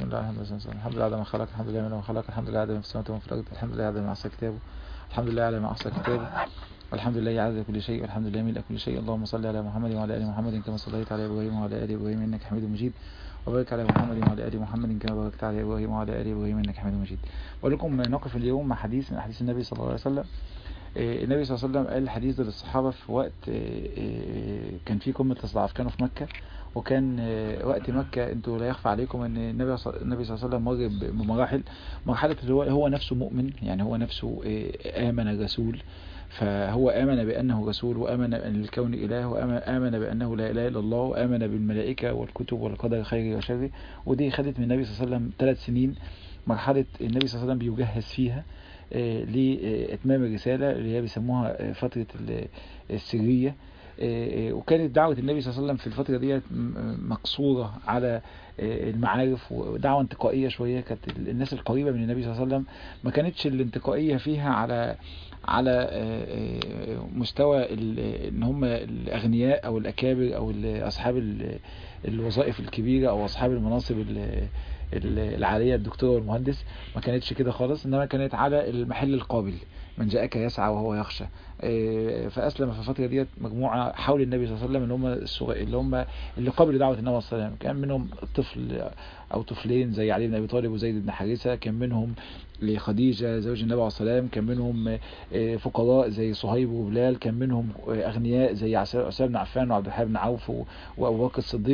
بسم الله الحمد لله الحمد لله على ما خلق الحمد لله على ما خلق الحمد لله على ما في السماوات وما في الارض الحمد لله على ما احصى كتابه الحمد لله على ما احصى كتابه الحمد لله عدد كل شيء والحمد لله ملء كل شيء اللهم صل على محمد وعلى ال محمد كما صليت على ابراهيم وعلى ال ابراهيم انك حميد مجيد وبارك على محمد وعلى ال محمد كما باركت على ابراهيم وعلى ال ابراهيم انك حميد مجيد بقول لكم نقف اليوم مع حديث من احاديث النبي صلى الله عليه وسلم النبي صلى الله عليه وسلم قال الحديث ده للصحابة في وقت كان في قمة الاستضعاف كانوا في مكة وكان وقت مكة انتوا لا يخفى عليكم ان النبي النبي صلى الله عليه وسلم مر بمراحل مرحلة اللي هو هو نفسه مؤمن يعني هو نفسه آمن الرسول فهو آمن بأنه رسول وآمن أن الكون إله وآمن بأنه لا إله إلا الله وآمن بالملائكة والكتب والقدر خيره وشره ودي خدت من النبي صلى الله عليه وسلم ثلاث سنين مرحلة النبي صلى الله عليه وسلم بيجهز فيها لإتمام الرسالة اللي هي بيسموها فترة السرية وكانت دعوة النبي صلى الله عليه وسلم في الفترة دي مقصورة على المعارف ودعوة انتقائية شوية كانت الناس القريبة من النبي صلى الله عليه وسلم ما كانتش الانتقائية فيها على على مستوى ان هم الاغنياء او الاكابر او اصحاب الوظائف الكبيرة او اصحاب المناصب العالية الدكتور والمهندس ما كانتش كده خالص انما كانت على المحل القابل من جاءك يسعى وهو يخشى فاسلم في الفتره ديت مجموعه حول النبي صلى الله عليه وسلم اللي هم الصغير اللي هم اللي قبلوا دعوه النبي صلى الله عليه وسلم كان منهم طفل او طفلين زي علي بن ابي طالب وزيد بن حارثه كان منهم لخديجه زوج النبي عليه الصلاه والسلام كان منهم فقراء زي صهيب وبلال كان منهم اغنياء زي عثمان بن عفان وعبد الرحمن بن عوف وابو بكر الصديق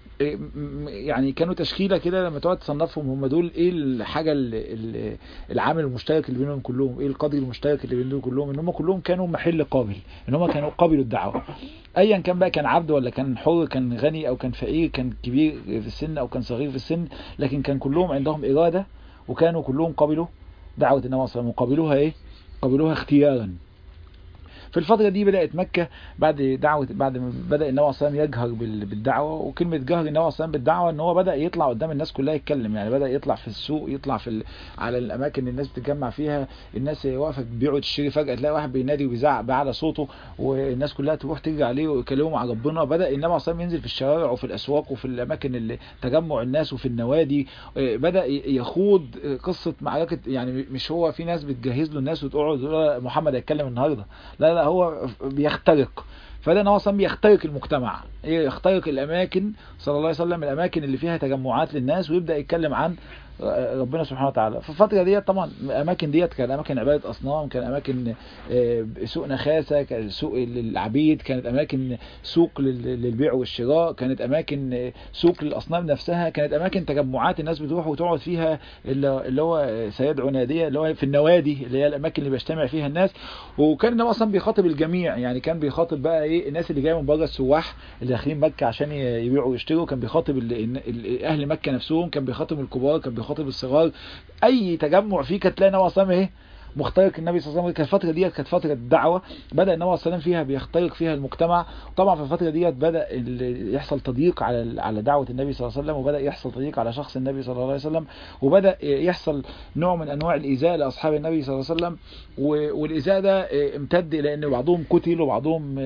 يعني كانوا تشكيلة كده لما تقعد تصنفهم هم دول ايه الحاجة العامل المشترك اللي بينهم كلهم ايه القدر المشترك اللي بينهم كلهم ان هم كلهم كانوا محل قابل ان هم كانوا قابلوا الدعوة ايا كان بقى كان عبد ولا كان حر كان غني او كان فقير كان كبير في السن او كان صغير في السن لكن كان كلهم عندهم ارادة وكانوا كلهم قبلوا دعوة النبي صلى الله عليه وسلم وقبلوها ايه قبلوها اختيارا في الفترة دي بدأت مكة بعد دعوة بعد ما بدأ النبي صلى الله عليه وسلم يجهر بالدعوة وكلمة جهر النبي صلى الله عليه وسلم بالدعوة ان هو بدأ يطلع قدام الناس كلها يتكلم يعني بدأ يطلع في السوق يطلع في ال... على الأماكن اللي الناس بتتجمع فيها الناس واقفة بتبيع وتشتري فجأة تلاقي واحد بينادي وبيزعق بأعلى صوته والناس كلها تروح تجري عليه ويكلموا مع ربنا بدأ النبي صلى الله عليه وسلم ينزل في الشوارع وفي الأسواق وفي الأماكن اللي تجمع الناس وفي النوادي بدأ يخوض قصة معركة يعني مش هو في ناس بتجهز له الناس وتقعد محمد هيتكلم النهارده لا لا هو بيخترق فده ان هو اصلا بيخترق المجتمع يخترق الاماكن صلى الله عليه وسلم الاماكن اللي فيها تجمعات للناس ويبدا يتكلم عن ربنا سبحانه وتعالى في الفتره ديت طبعا الاماكن ديت كانت اماكن عباده اصنام كان اماكن سوق نخاسه كان سوق للعبيد كانت اماكن سوق للبيع والشراء كانت اماكن سوق للاصنام نفسها كانت اماكن تجمعات الناس بتروح وتقعد فيها اللي هو سيدعو ناديه اللي هو في النوادي اللي هي الاماكن اللي بيجتمع فيها الناس وكان النبي اصلا بيخاطب الجميع يعني كان بيخاطب بقى ايه الناس اللي جايه من بره السواح اللي داخلين مكه عشان يبيعوا ويشتروا كان بيخاطب اهل مكه نفسهم كان بيخاطب الكبار كان بيخاطب الصغار اي تجمع فيه كانت تلاقي النبي صلى الله عليه وسلم ايه مخترق النبي صلى الله عليه وسلم كانت الفتره ديت كانت فتره دعوه بدا النبي صلى الله عليه وسلم فيها بيخترق فيها المجتمع طبعا في الفتره ديت بدا يحصل تضييق على على دعوه النبي صلى الله عليه وسلم وبدا يحصل تضييق على شخص النبي صلى الله عليه وسلم وبدا يحصل نوع من انواع الايذاء لاصحاب النبي صلى الله عليه وسلم والايذاء ده امتد الى ان بعضهم قتل وبعضهم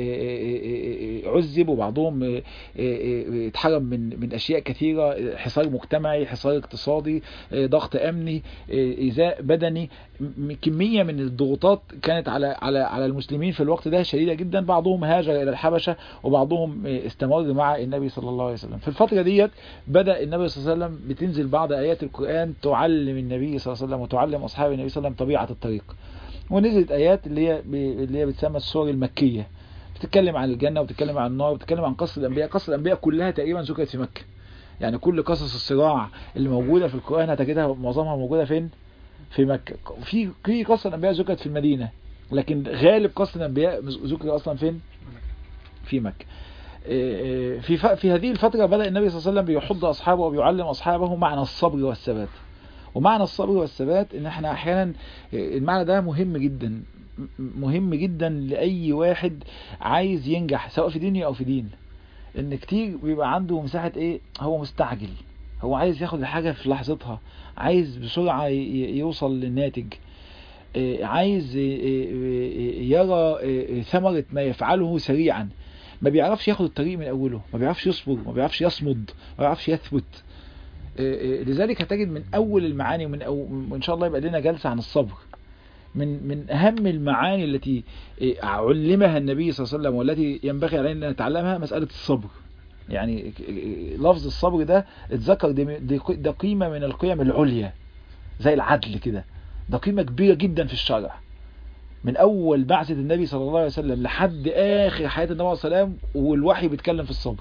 عذب وبعضهم اتحرم من من اشياء كثيره حصار مجتمعي حصار اقتصادي ضغط امني ايذاء بدني كمية من الضغوطات كانت على على على المسلمين في الوقت ده شديدة جدا بعضهم هاجر إلى الحبشة وبعضهم استمر مع النبي صلى الله عليه وسلم في الفترة ديت بدأ النبي صلى الله عليه وسلم بتنزل بعض آيات القرآن تعلم النبي صلى الله عليه وسلم وتعلم أصحاب النبي صلى الله عليه وسلم طبيعة الطريق ونزلت آيات اللي هي اللي هي بتسمى السور المكية بتتكلم عن الجنة وبتتكلم عن النار وبتتكلم عن قصة الأنبياء قصة الأنبياء كلها تقريبا ذكرت في مكة يعني كل قصص الصراع اللي موجودة في القرآن هتجدها معظمها موجودة فين؟ في مكة في في قصة الأنبياء ذكرت في المدينة لكن غالب قصة الأنبياء ذكر أصلا فين في مكة في في هذه الفترة بدأ النبي صلى الله عليه وسلم بيحض أصحابه وبيعلم أصحابه معنى الصبر والثبات ومعنى الصبر والثبات ان احنا احيانا المعنى ده مهم جدا مهم جدا لأي واحد عايز ينجح سواء في دنيا أو في دين ان كتير بيبقى عنده مساحة ايه هو مستعجل هو عايز ياخد الحاجة في لحظتها عايز بسرعة يوصل للناتج عايز يرى ثمرة ما يفعله سريعا ما بيعرفش ياخد الطريق من اوله ما بيعرفش يصبر ما بيعرفش يصمد ما بيعرفش يثبت إيه، إيه، لذلك هتجد من اول المعاني ومن أو وان شاء الله يبقى لنا جلسه عن الصبر من من اهم المعاني التي إيه، علمها النبي صلى الله عليه وسلم والتي ينبغي علينا ان نتعلمها مساله الصبر يعني إيه، لفظ الصبر ده اتذكر دي- دي ده قيمه من القيم العليا زي العدل كده ده قيمه كبيره جدا في الشرع من اول بعثه النبي صلى الله عليه وسلم لحد اخر حياه النبي عليه الصلاه والسلام والوحي بيتكلم في الصبر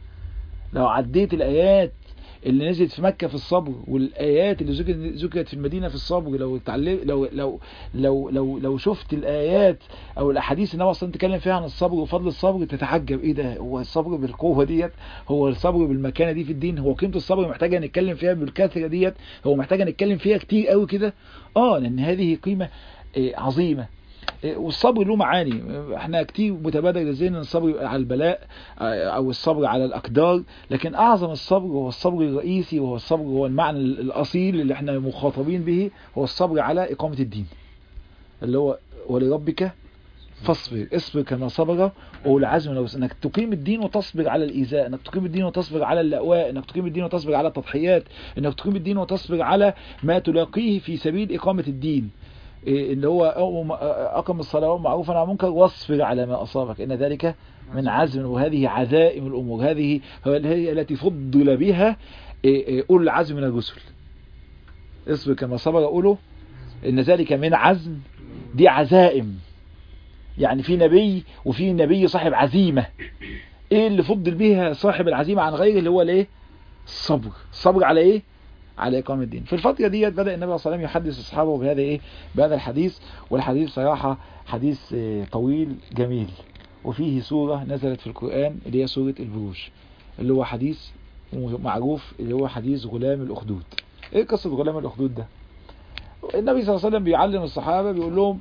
لو عديت الايات اللي نزلت في مكة في الصبر والآيات اللي ذكرت ذكرت في المدينة في الصبر لو اتعلم لو لو لو لو لو شفت الآيات أو الأحاديث اللي النبي أصلا اتكلم فيها عن الصبر وفضل الصبر تتعجب إيه ده هو الصبر بالقوة ديت هو الصبر بالمكانة دي في الدين هو قيمة الصبر محتاجة نتكلم فيها بالكثرة ديت هو محتاجة نتكلم فيها كتير قوي كده اه لأن هذه قيمة آه، عظيمة آه، والصبر له معاني احنا كتير متبادر لذهن الصبر على البلاء آه، او الصبر على الاقدار لكن اعظم الصبر هو الصبر الرئيسي وهو الصبر هو المعنى الاصيل اللي احنا مخاطبين به هو الصبر على اقامة الدين اللي هو ولربك فاصبر اصبر كما صبر اولو العزم لو انك تقيم الدين وتصبر على الايذاء انك تقيم الدين وتصبر على اللأواء انك تقيم الدين وتصبر على التضحيات انك تقيم الدين وتصبر على ما تلاقيه في سبيل اقامة الدين إيه اللي هو أقم- اقم الصلاه والمعروف عن المنكر واصبر على ما اصابك ان ذلك من عزم وهذه عزائم الامور هذه هي التي فضل بها إيه إيه اولو العزم من الرسل اصبر كما صبر اولو ان ذلك من عزم دي عزائم يعني في نبي وفي نبي صاحب عزيمة ايه اللي فضل بيها صاحب العزيمة عن غيره اللي هو الايه الصبر الصبر على ايه على إقامة الدين في الفترة ديت بدأ النبي صلى الله عليه وسلم يحدث أصحابه بهذا إيه بهذا الحديث والحديث صراحة حديث آه، طويل جميل وفيه سورة نزلت في القرآن اللي هي سورة البروج اللي هو حديث معروف اللي هو حديث غلام الأخدود إيه قصة غلام الأخدود ده النبي صلى الله عليه وسلم بيعلم الصحابة بيقول لهم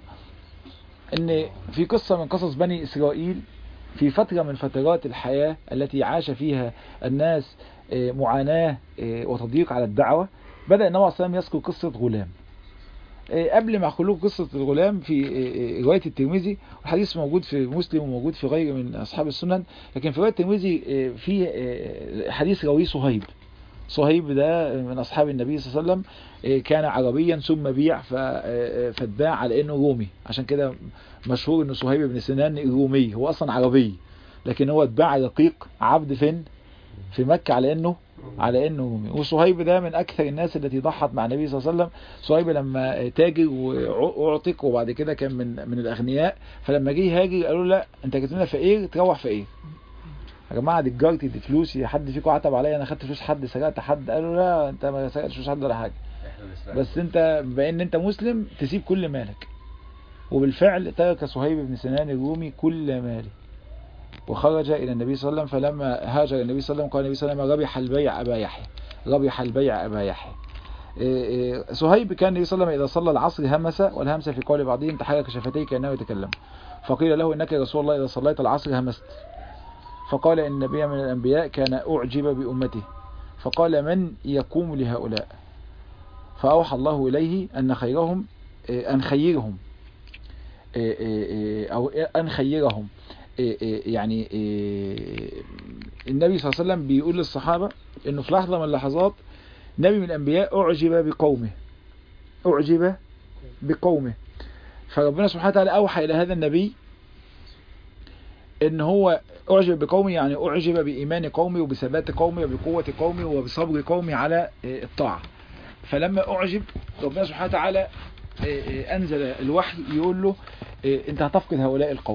ان في قصة من قصص بني اسرائيل في فترة من فترات الحياة التي عاش فيها الناس آه، معاناة آه، وتضييق على الدعوة بدأ النبي صلى الله عليه وسلم يذكر قصة غلام آه، قبل ما خلوه قصة الغلام في آه، آه، رواية الترمذي والحديث موجود في مسلم وموجود في غيره من أصحاب السنن لكن في رواية الترمذي آه، في آه، حديث رويه صهيب صهيب ده من أصحاب النبي صلى الله عليه وسلم آه، كان عربيا ثم بيع ف- آه، فاتباع على انه رومي عشان كده مشهور ان صهيب بن سنان رومي هو اصلا عربي لكن هو اتباع رقيق عبد فين في مكة على انه على انه رومي وصهيب ده من اكثر الناس التي ضحت مع النبي صلى الله عليه وسلم صهيب لما تاجر واعتق وبعد كده كان من من الاغنياء فلما جه يهاجر قالوا له لا انت جيت لنا فقير تروح فقير يا جماعه دي تجارتي دي فلوسي حد فيكم عتب عليا انا خدت فلوس حد سرقت حد قالوا لا انت ما سرقتش فلوس حد ولا حاجه بس انت بما ان انت مسلم تسيب كل مالك وبالفعل ترك صهيب بن سنان الرومي كل ماله وخرج الى النبي صلى الله عليه وسلم فلما هاجر النبي صلى الله عليه وسلم قال النبي صلى الله عليه وسلم ربح البيع ابا يحيى ربح البيع ابا يحيى إيه إيه صهيب كان النبي صلى الله عليه وسلم اذا صلى العصر همس والهمس في قول بعضهم تحرك شفتيه كانه يتكلم فقيل له انك يا رسول الله اذا صليت العصر همست فقال ان النبي من الانبياء كان اعجب بامته فقال من يقوم لهؤلاء فأوحى الله إليه أن خيرهم إيه، أن خيرهم إيه، إيه، إيه، أو أن خيرهم إيه، إيه، يعني إيه، النبي صلى الله عليه وسلم بيقول للصحابة إنه في لحظة من اللحظات نبي من الأنبياء أعجب بقومه أعجب بقومه فربنا سبحانه وتعالى أوحى إلى هذا النبي إن هو أعجب بقومه يعني أعجب بإيمان قومه وبثبات قومه وبقوة قومه وبصبر قومه على إيه، الطاعة فلما أعجب ربنا سبحانه وتعالى إيه، إيه، أنزل الوحي يقول له إيه، أنت هتفقد هؤلاء القوم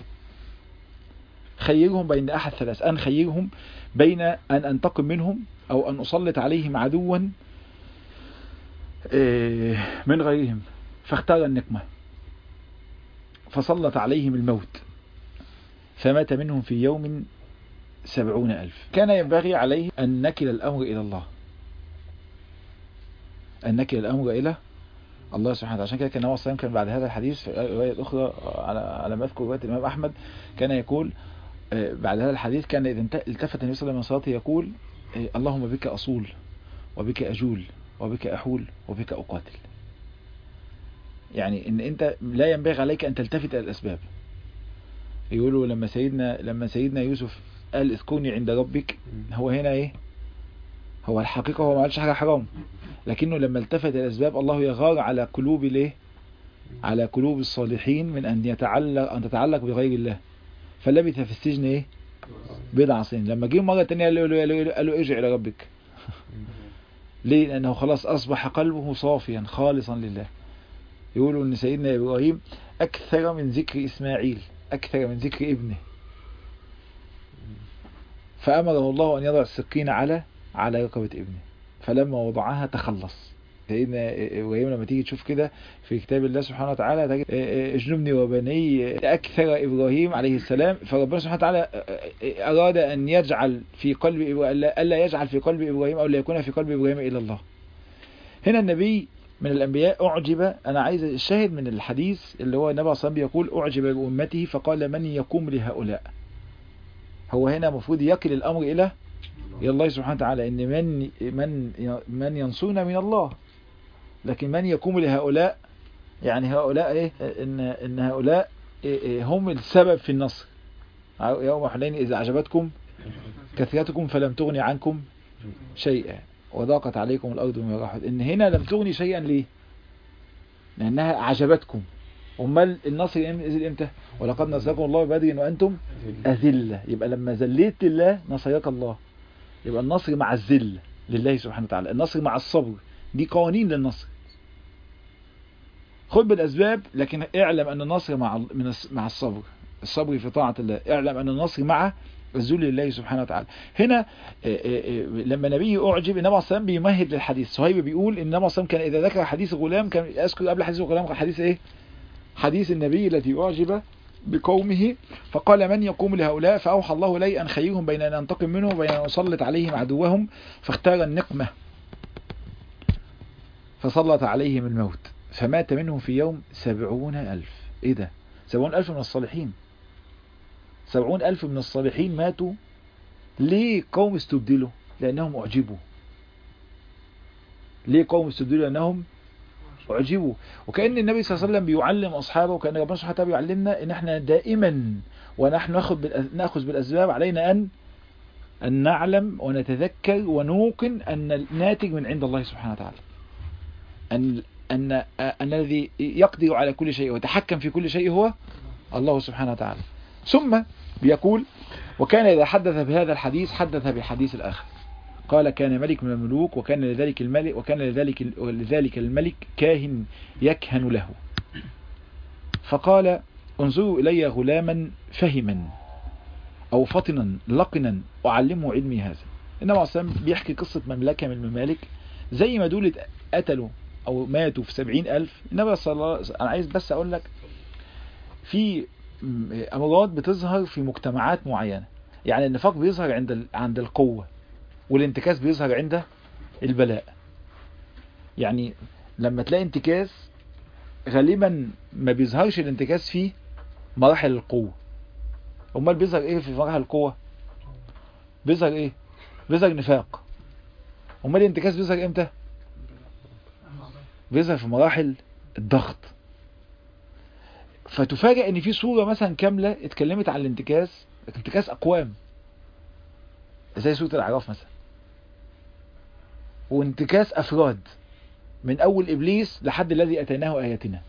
خيرهم بين أحد ثلاث أن خيرهم بين أن أنتقم منهم أو أن أسلط عليهم عدوا إيه، من غيرهم فاختار النقمة فسلط عليهم الموت فمات منهم في يوم سبعون ألف كان ينبغي عليه أن نكل الأمر إلى الله أن نكل الأمر إلى الله سبحانه وتعالى عشان كده كان النبي صلى الله عليه وسلم كان بعد هذا الحديث في رواية أخرى على على ما أذكر رواية الإمام أحمد كان يقول آه، بعد هذا الحديث كان إذا انت- التفت النبي صلى الله عليه وسلم من صلاته يقول آه، اللهم بك أصول وبك أجول وبك أحول وبك أقاتل يعني إن أنت لا ينبغي عليك أن تلتفت إلى الأسباب يقولوا لما سيدنا لما سيدنا يوسف قال اذكرني عند ربك هو هنا ايه هو الحقيقة هو ما عملش حاجة حرام لكنه لما التفت الأسباب الله يغار على قلوب الايه على قلوب الصالحين من أن يتعلق أن تتعلق بغير الله فلبث في السجن ايه بضع سنين لما جه مرة تانية قال له, قال له, قال له ارجع إلى ربك ليه لأنه خلاص أصبح قلبه صافيا خالصا لله يقولوا أن سيدنا إبراهيم أكثر من ذكر إسماعيل أكثر من ذكر ابنه فأمره الله أن يضع السكين على على رقبة ابنه فلما وضعها تخلص سيدنا إبراهيم لما تيجي تشوف كده في كتاب الله سبحانه وتعالى تجد اجنبني وبني أكثر إبراهيم عليه السلام فربنا سبحانه وتعالى أراد أن يجعل في قلب ألا يجعل في قلب إبراهيم أو لا يكون في قلب إبراهيم إلا الله هنا النبي من الأنبياء أعجب أنا عايز الشاهد من الحديث اللي هو النبي صلى الله عليه وسلم يقول أعجب بأمته فقال من يقوم لهؤلاء هو هنا المفروض يكل الأمر إلى إلى الله سبحانه وتعالى إن من من من ينصرنا من الله لكن من يقوم لهؤلاء يعني هؤلاء إيه إن إن هؤلاء إيه إيه هم السبب في النصر يوم حنين إذا أعجبتكم كثرتكم فلم تغني عنكم شيئا وضاقت عليكم الأرض بما رحبت إن هنا لم تغني شيئا ليه لأنها أعجبتكم أمال النصر نزل إمتى ولقد نصركم الله ببدر وأنتم أذلة يبقى لما ذليت لله نصرك الله يبقى النصر مع الذل لله سبحانه وتعالى النصر مع الصبر دي قوانين للنصر خذ بالأسباب لكن اعلم أن النصر مع من مع الصبر الصبر في طاعة الله اعلم أن النصر مع الذل لله سبحانه وتعالى هنا لما النبي أعجب النبي عليه الصلاة بيمهد للحديث صهيب بيقول ان النبي عليه الصلاة كان إذا ذكر حديث غلام كان يذكر قبل حديث الغلام حديث إيه حديث النبي الذي أعجب بقومه فقال من يقوم لهؤلاء فأوحى الله لي أن خيرهم بين أن أنتقم منهم وبين أن أسلط عليهم عدوهم فاختار النقمة فسلط عليهم الموت فمات منهم في يوم سبعون ألف إيه ده سبعون ألف من الصالحين سبعون ألف من الصالحين ماتوا ليه قوم استبدلوا لأنهم أعجبوا ليه قوم استبدلوا لأنهم أعجبوا وكأن النبي صلى الله عليه وسلم بيعلم أصحابه وكأن ربنا سبحانه وتعالى بيعلمنا إن احنا دائما ونحن نأخذ نأخذ بالأسباب علينا أن أن نعلم ونتذكر ونوقن أن الناتج من عند الله سبحانه وتعالى أن أن أن الذي يقدر على كل شيء ويتحكم في كل شيء هو الله سبحانه وتعالى ثم بيقول وكان إذا حدث بهذا الحديث حدث بالحديث الآخر قال كان ملك من الملوك وكان لذلك الملك وكان لذلك لذلك الملك كاهن يكهن له فقال انظروا إلي غلاما فهما أو فطنا لقنا أعلمه علمي هذا النبي عليه الصلاة بيحكي قصة مملكة من الممالك زي ما دول قتلوا أو ماتوا في سبعين ألف النبي صلى الله عليه وسلم أنا عايز بس أقول لك في أمراض بتظهر في مجتمعات معينة يعني النفاق بيظهر عند عند القوة والانتكاس بيظهر عند البلاء يعني لما تلاقي انتكاس غالبا ما بيظهرش الانتكاس في مراحل القوة امال بيظهر ايه في مراحل القوة بيظهر ايه بيظهر نفاق امال الانتكاس بيظهر امتى بيظهر في مراحل الضغط فتفاجئ ان في صورة مثلا كاملة اتكلمت عن الانتكاس انتكاس اقوام زي سورة الاعراف مثلا وانتكاس افراد من اول ابليس لحد الذي اتيناه اياتنا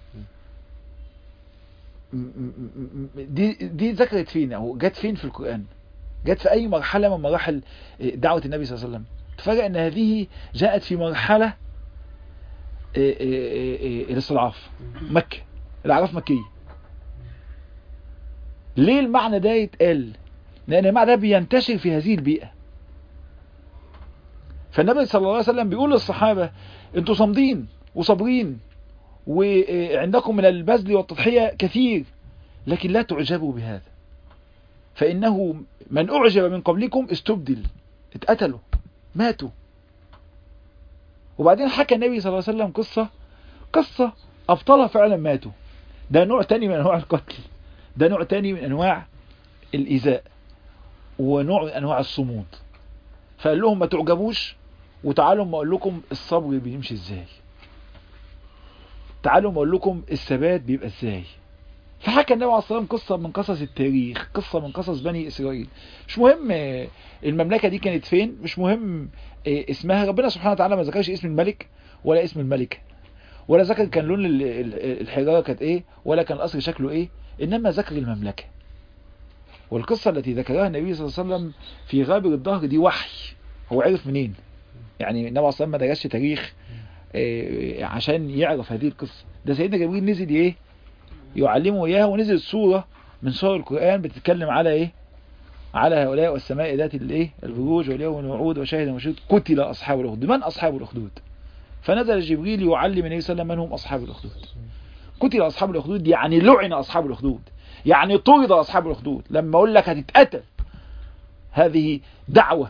دي دي ذكرت فين او جت فين في القرآن جت في اي مرحلة من مراحل دعوة النبي صلى الله عليه وسلم تفاجئ ان هذه جاءت في مرحلة الاستضعاف مكة الاعراف مكية ليه المعنى ده يتقال لان المعنى ده بينتشر في هذه البيئة فالنبي صلى الله عليه وسلم بيقول للصحابة انتوا صامدين وصابرين وعندكم من البذل والتضحية كثير لكن لا تعجبوا بهذا فإنه من أعجب من قبلكم استبدل اتقتلوا ماتوا وبعدين حكى النبي صلى الله عليه وسلم قصة قصة أبطالها فعلا ماتوا ده نوع تاني من أنواع القتل ده نوع تاني من أنواع الإيذاء ونوع من أنواع الصمود فقال لهم ما تعجبوش وتعالوا ما اقول لكم الصبر بيمشي ازاي تعالوا ما اقول لكم الثبات بيبقى ازاي فحكى النبي عليه الصلاه والسلام قصه من قصص التاريخ قصه من قصص بني اسرائيل مش مهم آه، المملكه دي كانت فين مش مهم آه، اسمها ربنا سبحانه وتعالى ما ذكرش اسم الملك ولا اسم الملكه ولا ذكر كان لون ال- ال- الحجاره كانت ايه ولا كان القصر شكله ايه انما ذكر المملكه والقصه التي ذكرها النبي صلى الله عليه وسلم في غابر الظهر دي وحي هو عرف منين يعني النبي عليه الصلاه والسلام ما درسش تاريخ آه، عشان يعرف هذه القصه ده سيدنا جبريل نزل ايه يعلمه اياها ونزل سوره من سور القران بتتكلم على ايه على هؤلاء والسماء ذات الايه البروج واليوم الموعود وشاهد ومشهود قتل اصحاب الاخدود من اصحاب الاخدود فنزل جبريل يعلم النبي صلى الله عليه وسلم من هم اصحاب الاخدود قتل اصحاب الاخدود يعني لعن اصحاب الاخدود يعني طرد اصحاب الاخدود لما اقول لك هتتقتل هذه دعوه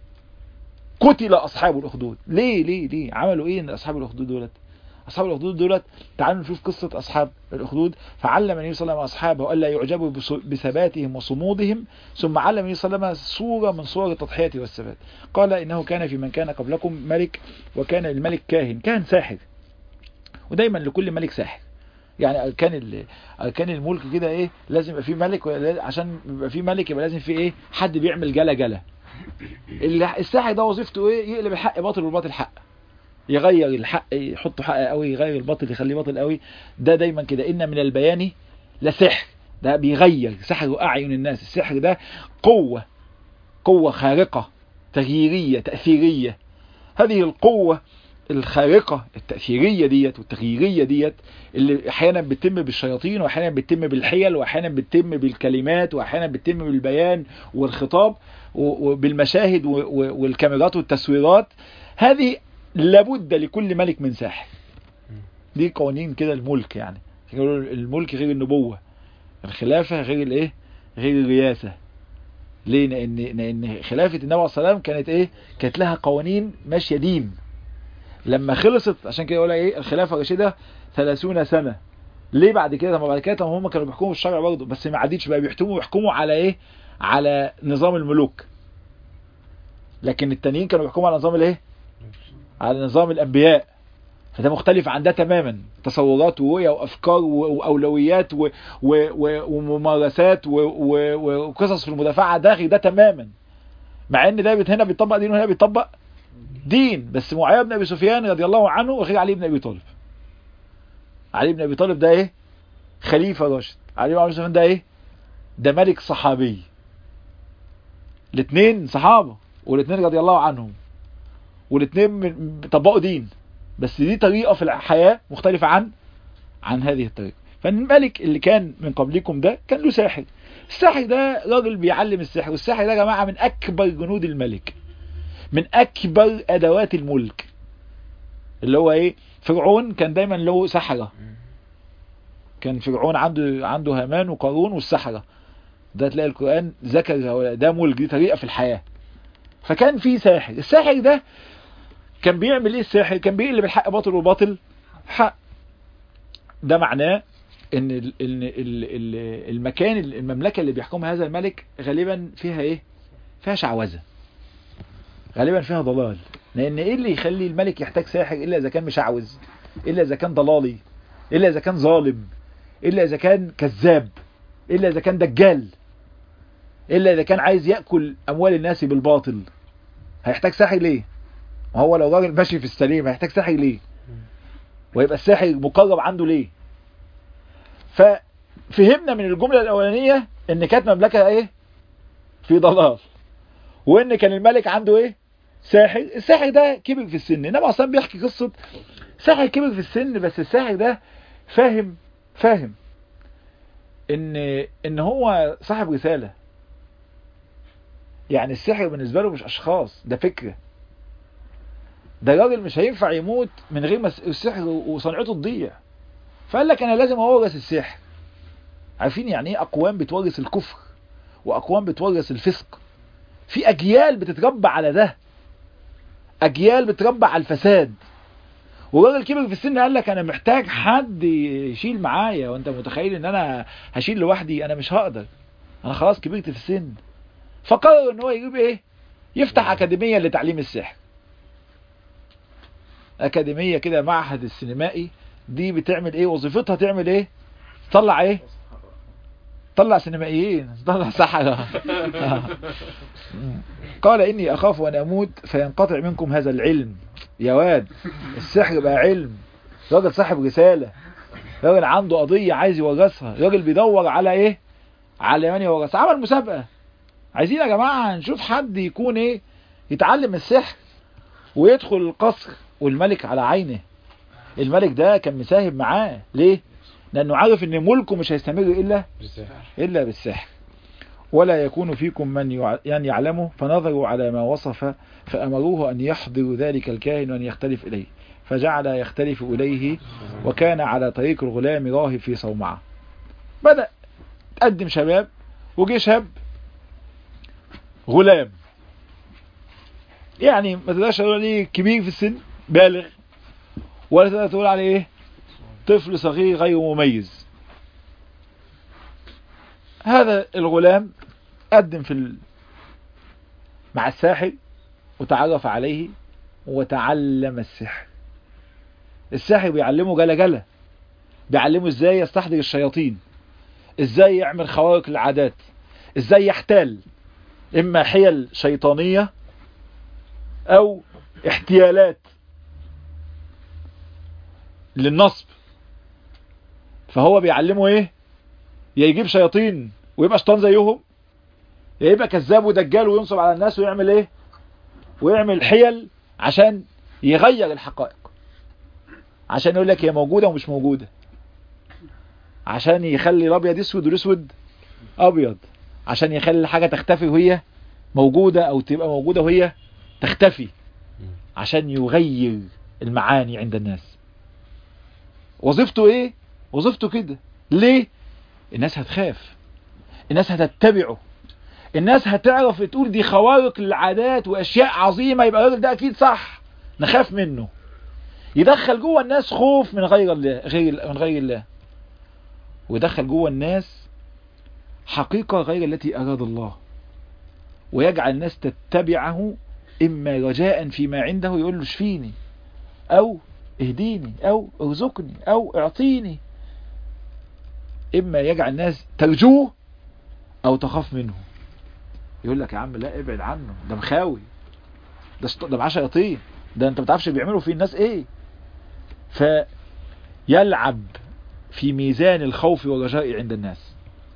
قتل اصحاب الاخدود ليه ليه ليه عملوا ايه ان اصحاب الاخدود دولت اصحاب الاخدود دولت تعالوا نشوف قصه اصحاب الاخدود فعلم النبي صلى الله عليه وسلم اصحابه الا يعجبوا بص- بثباتهم وصمودهم ثم علم النبي صلى الله عليه وسلم صوره من صور التضحيه والثبات قال انه كان في من كان قبلكم ملك وكان الملك كاهن كان ساحر ودايما لكل ملك ساحر يعني اركان ال- اركان الملك كده ايه لازم يبقى فيه ملك ولا- عشان يبقى فيه ملك يبقى لازم فيه ايه حد بيعمل جلا جلا اللي- الساحر ده وظيفته ايه يقلب الحق باطل والباطل حق يغير الحق يحطه حق قوي يغير الباطل يخليه باطل قوي ده دايما كده ان من البيان لسحر ده بيغير سحر اعين الناس السحر ده قوة قوة خارقة تغييرية تأثيرية هذه القوة الخارقة التأثيرية ديت والتغييرية ديت اللي احيانا بتتم بالشياطين واحيانا بتتم بالحيل واحيانا بتتم بالكلمات واحيانا بتتم بالبيان والخطاب و- وبالمشاهد و- و- والكاميرات والتصويرات هذه لابد لكل ملك من ساحر دي قوانين كده الملك يعني يقولوا الملك غير النبوة الخلافة غير الايه غير الرياسة ليه لان لان خلافة النبي عليه الصلاة والسلام كانت ايه كانت لها قوانين ماشية دين لما خلصت عشان كده يقول ايه الخلافة الراشدة 30 سنة ليه بعد كده طب بعد كده طب هم كانوا بيحكموا بالشرع برضه بس ما عادتش بقى بيحكموا بيحكموا على ايه على نظام الملوك لكن التانيين كانوا بيحكموا على نظام الايه على نظام الانبياء فده مختلف عن ده تماما تصورات ورؤية وافكار و- واولويات و- و- و- وممارسات و- و- وقصص في المدافعة داخل ده تماما مع ان ده بيت- هنا بيطبق دين وهنا بيطبق دين بس معاويه بن ابي سفيان رضي الله عنه وغير علي بن ابي طالب علي بن ابي طالب ده ايه خليفة راشد علي بن ابي سفيان ده ايه ده ملك صحابي الاثنين صحابة والاثنين رضي الله عنهم والاثنين من- طبقوا دين بس دي طريقة في الحياة مختلفة عن عن هذه الطريقة فالملك اللي كان من قبلكم ده كان له ساحر الساحر ده راجل بيعلم السحر والساحر ده يا جماعة من أكبر جنود الملك من أكبر أدوات الملك اللي هو إيه فرعون كان دايما له سحرة كان فرعون عنده عنده هامان وقارون والسحرة ده تلاقي القرآن ذكر هؤلاء. ده ملك دي طريقة في الحياة فكان في ساحر الساحر ده كان بيعمل ايه الساحر كان بيقلب الحق باطل والباطل حق ده معناه ان ال ال ال ال المكان المملكة اللي بيحكمها هذا الملك غالبا فيها ايه فيها شعوذة غالبا فيها ضلال لان ايه اللي يخلي الملك يحتاج ساحر الا اذا كان مشعوذ الا اذا كان ضلالي الا اذا كان ظالم الا اذا كان كذاب الا اذا كان دجال الا اذا كان عايز ياكل اموال الناس بالباطل هيحتاج ساحر ليه ما هو لو راجل ماشي في السليم هيحتاج ساحر ليه ويبقى الساحر مقرب عنده ليه ففهمنا من الجملة الأولانية إن كانت مملكة إيه في ضلال وإن كان الملك عنده إيه ساحر الساحر ده كبر في السن إنما أصلا بيحكي قصة ساحر كبر في السن بس الساحر ده فاهم فاهم إن إن هو صاحب رسالة يعني السحر بالنسبة له مش أشخاص ده فكرة ده راجل مش هينفع يموت من غير ما السحر وصنعته تضيع فقال لك انا لازم اورث السحر عارفين يعني ايه اقوام بتورث الكفر واقوام بتورث الفسق في اجيال بتتربى على ده اجيال بتربى على الفساد وراجل كبر في السن قال لك انا محتاج حد يشيل معايا وانت متخيل ان انا هشيل لوحدي انا مش هقدر انا خلاص كبرت في السن فقرر ان هو يجيب ايه يفتح اكاديميه لتعليم السحر اكاديميه كده معهد السينمائي دي بتعمل ايه وظيفتها تعمل ايه تطلع ايه طلع سينمائيين طلع سحرة قال إني أخاف أن أموت فينقطع منكم هذا العلم يا واد السحر بقى علم راجل صاحب رسالة راجل عنده قضية عايز يورثها راجل بيدور على إيه على من يورثها عمل مسابقة عايزين يا جماعة نشوف حد يكون إيه يتعلم السحر ويدخل القصر والملك على عينه الملك ده كان مساهم معاه ليه لانه عارف ان ملكه مش هيستمر الا الا بالسحر ولا يكون فيكم من يع- يعني يعلمه فنظروا على ما وصف فامروه ان يحضر ذلك الكاهن وان يختلف اليه فجعل يختلف اليه وكان على طريق الغلام راهب في صومعه بدا تقدم شباب وجه شاب غلام يعني ما تقدرش تقول عليه كبير في السن بالغ ولا تقدر تقول عليه ايه طفل صغير غير مميز هذا الغلام قدم في ال... مع الساحر وتعرف عليه وتعلم السحر الساحر بيعلمه جلا جلا بيعلمه ازاي يستحضر الشياطين ازاي يعمل خوارق العادات ازاي يحتال اما حيل شيطانية او احتيالات للنصب فهو بيعلمه ايه يا يجيب شياطين ويبقى شيطان زيهم يا يبقى كذاب ودجال وينصب على الناس ويعمل ايه ويعمل حيل عشان يغير الحقائق عشان يقول لك هي موجودة ومش موجودة عشان يخلي الابيض اسود والاسود ابيض عشان يخلي الحاجة تختفي وهي موجودة او تبقى موجودة وهي تختفي عشان يغير المعاني عند الناس وظيفته ايه وظيفته كده ليه الناس هتخاف الناس هتتبعه الناس هتعرف تقول دي خوارق للعادات واشياء عظيمة يبقى الراجل ده اكيد صح نخاف منه يدخل جوه الناس خوف من غير الله غير من غير الله ويدخل جوه الناس حقيقة غير التي أراد الله ويجعل الناس تتبعه إما رجاء فيما عنده يقول له اشفيني أو اهديني أو ارزقني أو اعطيني إما يجعل الناس ترجوه أو تخاف منه يقول لك يا عم لا ابعد عنه ده مخاوي ده شط... ده معاه شياطين ده انت ما بتعرفش بيعملوا فيه الناس ايه فيلعب في ميزان الخوف والرجاء عند الناس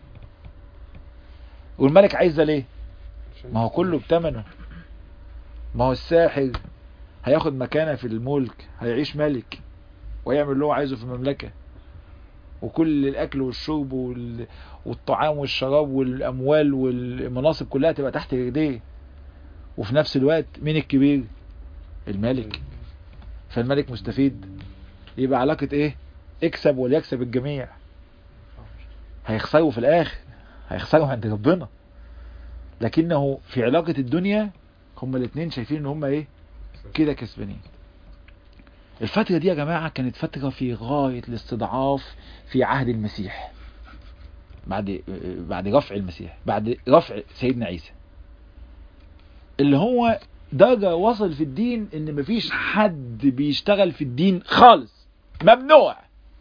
والملك عايز ده ليه ما هو كله بتمنه ما هو الساحر هياخد مكانه في الملك هيعيش ملك ويعمل اللي هو عايزه في المملكة وكل الاكل والشرب وال... والطعام والشراب والاموال والمناصب كلها تبقى تحت ايديه وفي نفس الوقت مين الكبير الملك فالملك مستفيد يبقى علاقة ايه اكسب وليكسب الجميع هيخسروا في الاخر هيخسروا عند ربنا لكنه في علاقة الدنيا هما الاثنين شايفين ان هما ايه كده كسبانين الفترة دي يا جماعة كانت فترة في غاية الاستضعاف في عهد المسيح بعد بعد رفع المسيح بعد رفع سيدنا عيسى اللي هو درجة وصل في الدين ان مفيش حد بيشتغل في الدين خالص ممنوع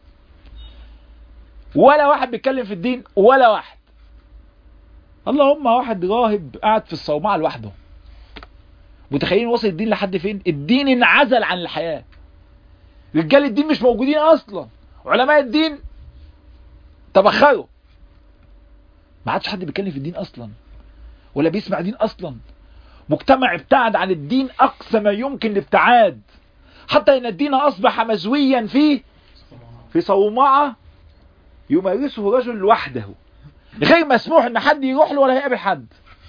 ولا واحد بيتكلم في الدين ولا واحد اللهم واحد راهب قاعد في الصومعة لوحده متخيلين وصل الدين لحد فين الدين انعزل عن الحياة رجال الدين مش موجودين اصلا علماء الدين تبخروا ما عادش حد بيتكلم في الدين اصلا ولا بيسمع دين اصلا مجتمع ابتعد عن الدين اقصى ما يمكن الابتعاد حتى ان الدين اصبح مزويا فيه في صومعة يمارسه رجل لوحده غير مسموح ان حد يروح له ولا يقابل حد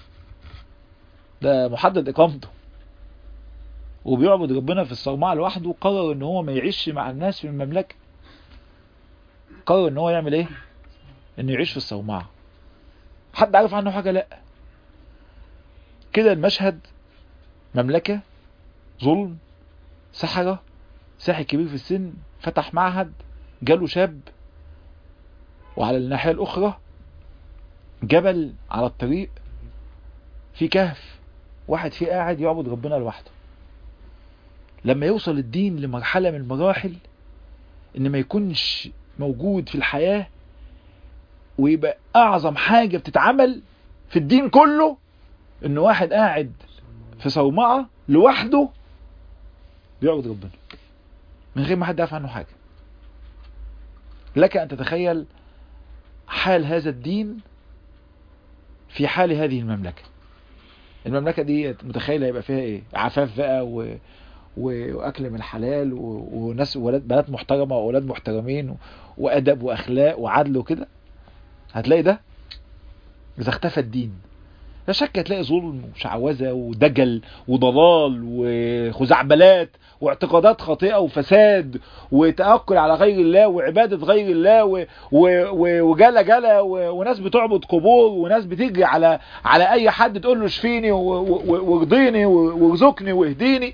ده محدد اقامته وبيعبد ربنا في الصومعة لوحده قرر ان هو ما يعيش مع الناس في المملكة قرر ان هو يعمل ايه انه يعيش في الصومعة حد عارف عنه حاجة لا كده المشهد مملكة ظلم سحرة ساحر كبير في السن فتح معهد جاله شاب وعلى الناحية الأخرى جبل على الطريق في كهف واحد فيه قاعد يعبد ربنا لوحده لما يوصل الدين لمرحلة من المراحل ان ما يكونش موجود في الحياة ويبقى اعظم حاجة بتتعمل في الدين كله ان واحد قاعد في صومعة لوحده بيعبد ربنا من غير ما حد يعرف عنه حاجة لك ان تتخيل حال هذا الدين في حال هذه المملكة المملكة دي متخيلة يبقى فيها ايه عفاف بقى و... و... واكل من الحلال و... وناس ولاد بنات محترمة واولاد محترمين و... وادب واخلاق وعدل وكده هتلاقي ده اذا اختفى الدين لا شك هتلاقي ظلم وشعوذة ودجل وضلال وخزعبلات واعتقادات خاطئة وفساد وتأكل على غير الله وعبادة غير الله و... و... و... وجلا جلا و... وناس بتعبد قبور وناس بتجري على على اي حد تقول له اشفيني و... و... وارضيني وارزقني واهديني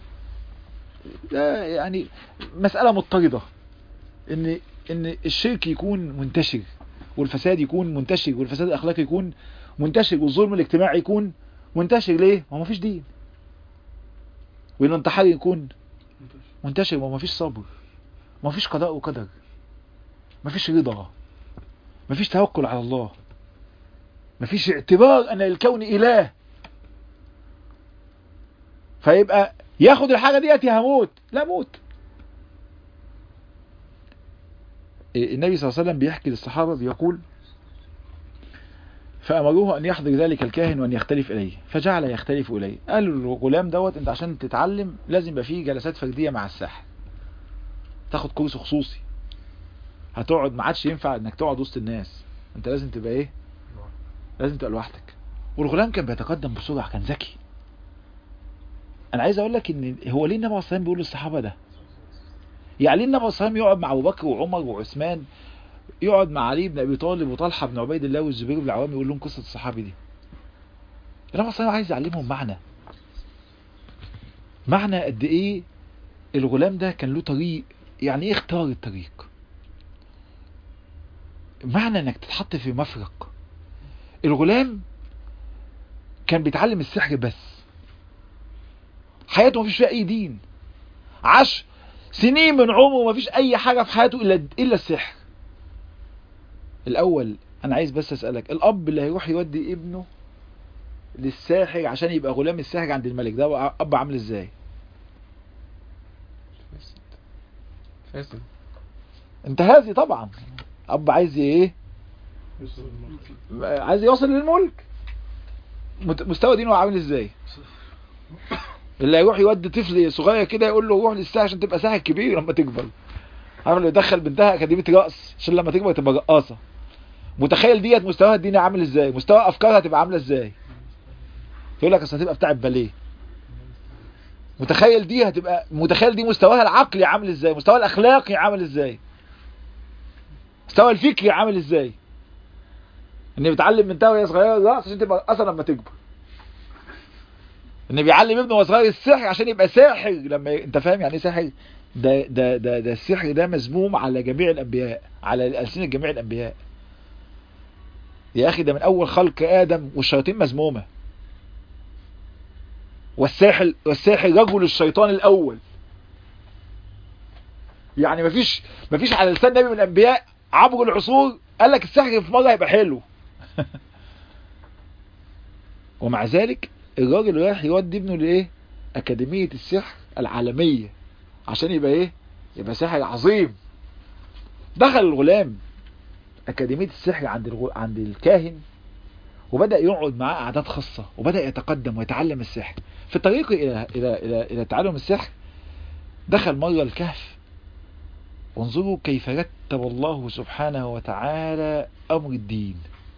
ده يعني مسألة مضطردة ان ان الشرك يكون منتشر والفساد يكون منتشر والفساد الاخلاقي يكون منتشر والظلم الاجتماعي يكون منتشر ليه؟ ما هو مفيش دين والانتحار يكون منتشر ما مفيش صبر ما فيش قضاء وقدر ما فيش رضا ما فيش توكل على الله ما فيش اعتبار ان الكون اله فيبقى ياخد الحاجة ديت يا هموت لا موت النبي صلى الله عليه وسلم بيحكي للصحابة بيقول فأمروه أن يحضر ذلك الكاهن وأن يختلف إليه فجعل يختلف إليه قال الغلام دوت أنت عشان تتعلم لازم يبقى فيه جلسات فردية مع الساحر تاخد كورس خصوصي هتقعد ما عادش ينفع انك تقعد وسط الناس انت لازم تبقى ايه لازم تبقى لوحدك والغلام كان بيتقدم بسرعة كان ذكي انا عايز اقول لك ان هو ليه النبي عليه الصلاه بيقول للصحابه ده يعني ليه النبي عليه الصلاه يقعد مع ابو بكر وعمر وعثمان يقعد مع علي بن ابي طالب وطلحه بن عبيد الله والزبير بن العوام يقول لهم قصه الصحابي دي النبي عليه عايز يعلمهم معنى معنى قد ايه الغلام ده كان له طريق يعني ايه اختار الطريق معنى انك تتحط في مفرق الغلام كان بيتعلم السحر بس حياته مفيش فيها اي دين عاش سنين من عمره مفيش اي حاجة في حياته الا الا السحر الاول انا عايز بس اسألك الاب اللي هيروح يودي ابنه للساحر عشان يبقى غلام الساحر عند الملك ده اب عامل ازاي فاسد انتهازي طبعا اب عايز ايه عايز يوصل للملك مستوى دينه عامل ازاي اللي هيروح يودي طفل صغير كده يقول له روح للساحر عشان تبقى ساحر كبير لما تكبر عارف اللي يدخل بنتها اكاديميه رقص عشان لما تكبر تبقى رقاصه متخيل ديت مستواها الديني عامل ازاي مستوى افكارها تبقى عامله ازاي يقول لك اصل هتبقى بتاع باليه متخيل دي هتبقى متخيل دي مستواها العقلي عامل ازاي مستوى الاخلاقي عامل ازاي مستوى الفكري عامل ازاي ان بيتعلم من وهي صغيره رقص عشان تبقى اصلا لما تكبر ان بيعلم ابنه وهو صغير السحر عشان يبقى ساحر لما ي... انت فاهم يعني ايه ساحر ده ده ده ده السحر ده مذموم على جميع الانبياء على السنه جميع الانبياء يا اخي ده من اول خلق ادم والشياطين مذمومه والساحر والساحر رجل الشيطان الاول يعني مفيش مفيش على لسان نبي من الانبياء عبر العصور قال لك السحر في مره هيبقى حلو ومع ذلك الراجل رايح يودي ابنه لايه اكاديميه السحر العالميه عشان يبقى ايه يبقى ساحر عظيم دخل الغلام اكاديميه السحر عند الغ... عند الكاهن وبدا يقعد معاه قعدات خاصه وبدا يتقدم ويتعلم السحر في طريقه الى الى الى, إلى تعلم السحر دخل مره الكهف وانظروا كيف رتب الله سبحانه وتعالى امر الدين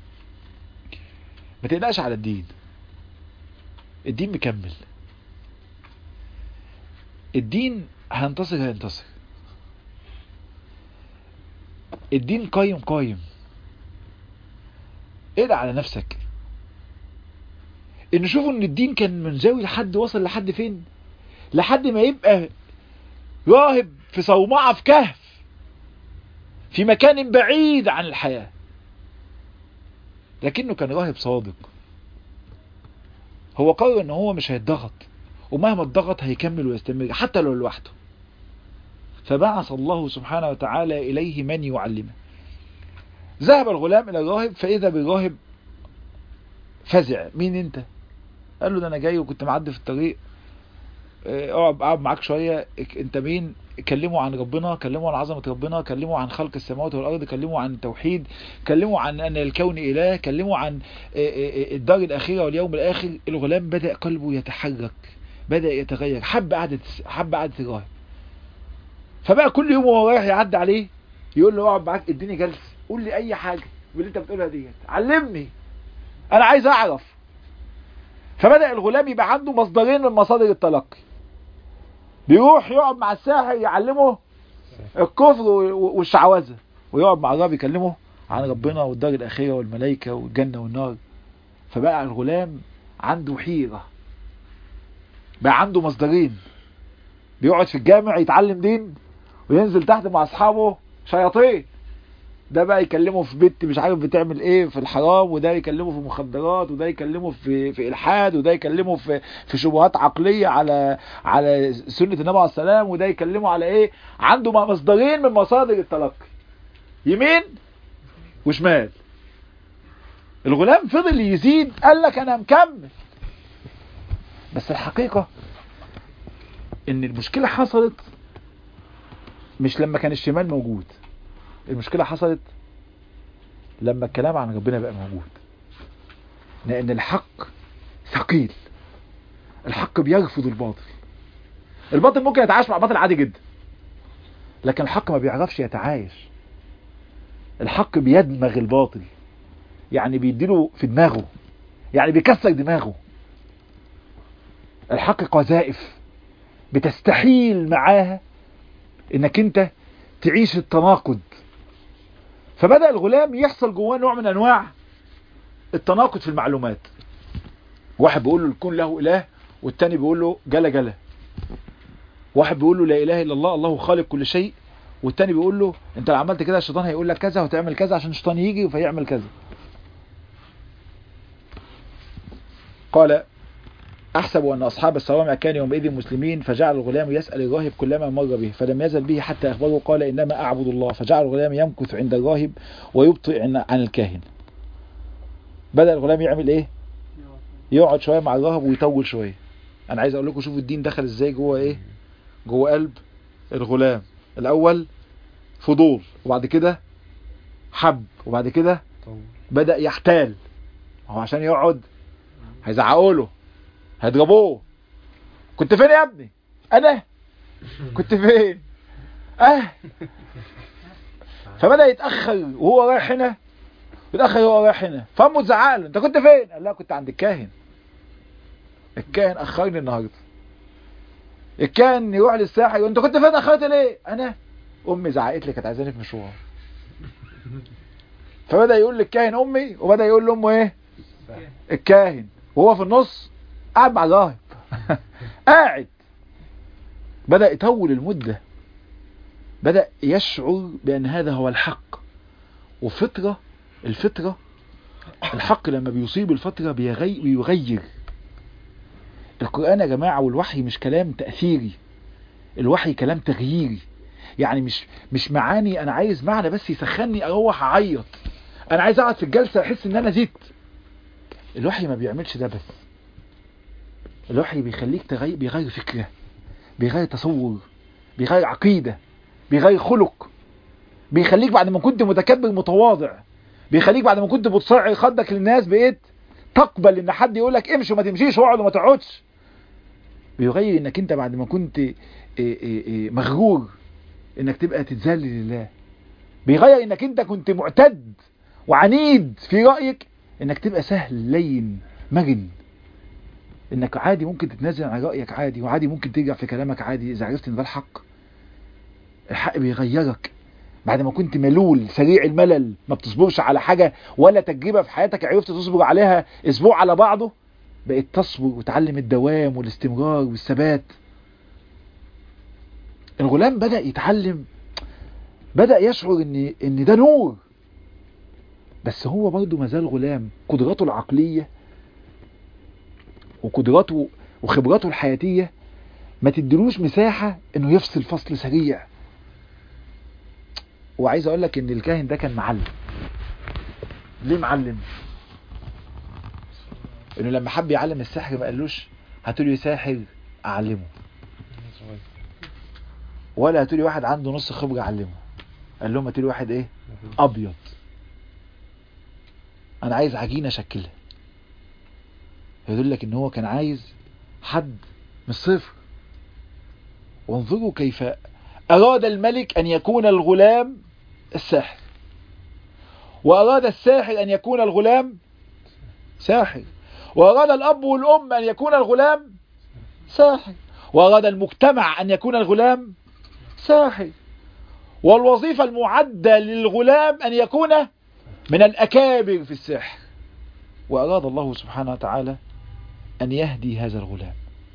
ما تقلقش على الدين الدين مكمل الدين هينتصر هينتصر الدين قايم قايم اقلق على نفسك ان شوفوا ان الدين كان منزوي لحد وصل لحد فين لحد ما يبقى راهب في صومعة في كهف في مكان بعيد عن الحياة لكنه كان راهب صادق هو قرر ان هو مش هيتضغط ومهما اتضغط هيكمل ويستمر حتى لو لوحده فبعث الله سبحانه وتعالى اليه من يعلمه ذهب الغلام الى الراهب فاذا بالراهب فزع مين انت قال له ده انا جاي وكنت معدي في الطريق اه، اقعد اقعد معاك شويه اك- انت مين كلموا عن ربنا كلموا عن عظمه ربنا كلموا عن خلق السماوات والارض كلموا عن التوحيد كلموا عن ان الكون اله كلموا عن اه، اه، اه، الدار الاخره واليوم الاخر الغلام بدا قلبه يتحرك بدا يتغير حب قعده حب قعده الراهب فبقى كل يوم وهو رايح يعدي عليه يقول له اقعد معاك اديني جلسه قول لي اي حاجه باللي انت بتقولها ديت علمني انا عايز اعرف فبدا الغلام يبقى عنده مصدرين من مصادر التلقي بيروح يقعد مع الساحر يعلمه الكفر و- والشعوذه ويقعد مع الرب يكلمه عن ربنا والدار الاخره والملائكه والجنه والنار فبقى الغلام عنده حيره بقى عنده مصدرين بيقعد في الجامع يتعلم دين وينزل تحت مع اصحابه شياطين ده بقى يكلمه في بنت مش عارف بتعمل ايه في الحرام وده يكلمه في مخدرات وده يكلمه في في الحاد وده يكلمه في في شبهات عقليه على على سنه النبي عليه السلام وده يكلمه على ايه عنده مصدرين من مصادر التلقي يمين وشمال الغلام فضل يزيد قال لك انا مكمل بس الحقيقه ان المشكله حصلت مش لما كان الشمال موجود المشكلة حصلت لما الكلام عن ربنا بقى موجود لأن الحق ثقيل الحق بيرفض الباطل الباطل ممكن يتعايش مع الباطل عادي جدا لكن الحق ما بيعرفش يتعايش الحق بيدمغ الباطل يعني بيديله في دماغه يعني بيكسر دماغه الحق قذائف بتستحيل معاها انك انت تعيش التناقض فبدأ الغلام يحصل جواه نوع من انواع التناقض في المعلومات واحد بيقول له الكون له اله والتاني بيقول له جلا جلا واحد بيقول له لا اله الا الله الله خالق كل شيء والتاني بيقول له انت لو عملت كده الشيطان هيقول لك كذا وتعمل كذا عشان الشيطان يجي فيعمل كذا قال أحسب أن أصحاب الصوامع كانوا يومئذ مسلمين فجعل الغلام يسأل الراهب كلما مر به فلم يزل به حتى أخبره قال إنما أعبد الله فجعل الغلام يمكث عند الراهب ويبطئ عن عن الكاهن بدأ الغلام يعمل إيه يقعد شوية مع الراهب ويطول شوية أنا عايز أقول لكم شوفوا الدين دخل إزاي جوه إيه جوه قلب الغلام الأول فضول وبعد كده حب وبعد كده طول بدأ يحتال هو عشان يقعد هيزعقوا له هيضربوه كنت فين يا ابني انا كنت فين اه فبدأ يتأخر وهو رايح هنا يتأخر وهو رايح هنا فامه تزعق له انت كنت فين قال لها كنت عند الكاهن الكاهن اخرني النهارده الكاهن يروح للساحر يقول انت كنت فين اخرت ليه انا امي زعقت لي كانت عايزاني في مشوار فبدأ يقول للكاهن امي وبدأ يقول لامه ايه الكاهن وهو في النص قاعد مع الراهب قاعد بدأ يطول المدة بدأ يشعر بأن هذا هو الحق وفطرة الفطرة الحق لما بيصيب الفطرة بيغي بيغير القرآن يا جماعة والوحي مش كلام تأثيري الوحي كلام تغييري يعني مش مش معاني انا عايز معنى بس يسخني اروح اعيط انا عايز اقعد في الجلسة احس ان انا زدت الوحي ما بيعملش ده بس الوحي بيخليك تغير بيغير فكرة بيغير تصور بيغير عقيدة بيغير خلق بيخليك بعد ما كنت متكبر متواضع بيخليك بعد ما كنت بتصعي خدك للناس بقيت تقبل ان حد يقول لك امشي وما تمشيش واقعد وما تقعدش بيغير انك انت بعد ما كنت إيه إيه إيه مغرور انك تبقى تتذلل لله بيغير انك انت كنت معتد وعنيد في رأيك انك تبقى سهل لين مرن انك عادي ممكن تتنازل عن رأيك عادي وعادي ممكن ترجع في كلامك عادي اذا عرفت ان ده الحق الحق بيغيرك بعد ما كنت ملول سريع الملل ما بتصبرش على حاجة ولا تجربة في حياتك عرفت تصبر عليها اسبوع على بعضه بقيت تصبر وتعلم الدوام والاستمرار والثبات الغلام بدأ يتعلم بدأ يشعر ان ان ده نور بس هو برضه مازال غلام قدراته العقلية وقدراته وخبراته الحياتية ما تدلوش مساحة انه يفصل فصل سريع وعايز اقول لك ان الكاهن ده كان معلم ليه معلم انه لما حب يعلم السحر ما قالوش هاتوا لي ساحر اعلمه صغير. ولا هاتوا لي واحد عنده نص خبره اعلمه قال لهم هاتوا لي واحد ايه ابيض انا عايز عجينه اشكلها يدل لك ان هو كان عايز حد من الصفر وانظروا كيف اراد الملك ان يكون الغلام الساحر واراد الساحر ان يكون الغلام ساحر واراد الاب والام ان يكون الغلام ساحر واراد المجتمع ان يكون الغلام ساحر والوظيفة المعدة للغلام أن يكون من الأكابر في السحر وأراد الله سبحانه وتعالى أن يهدي هذا الغلام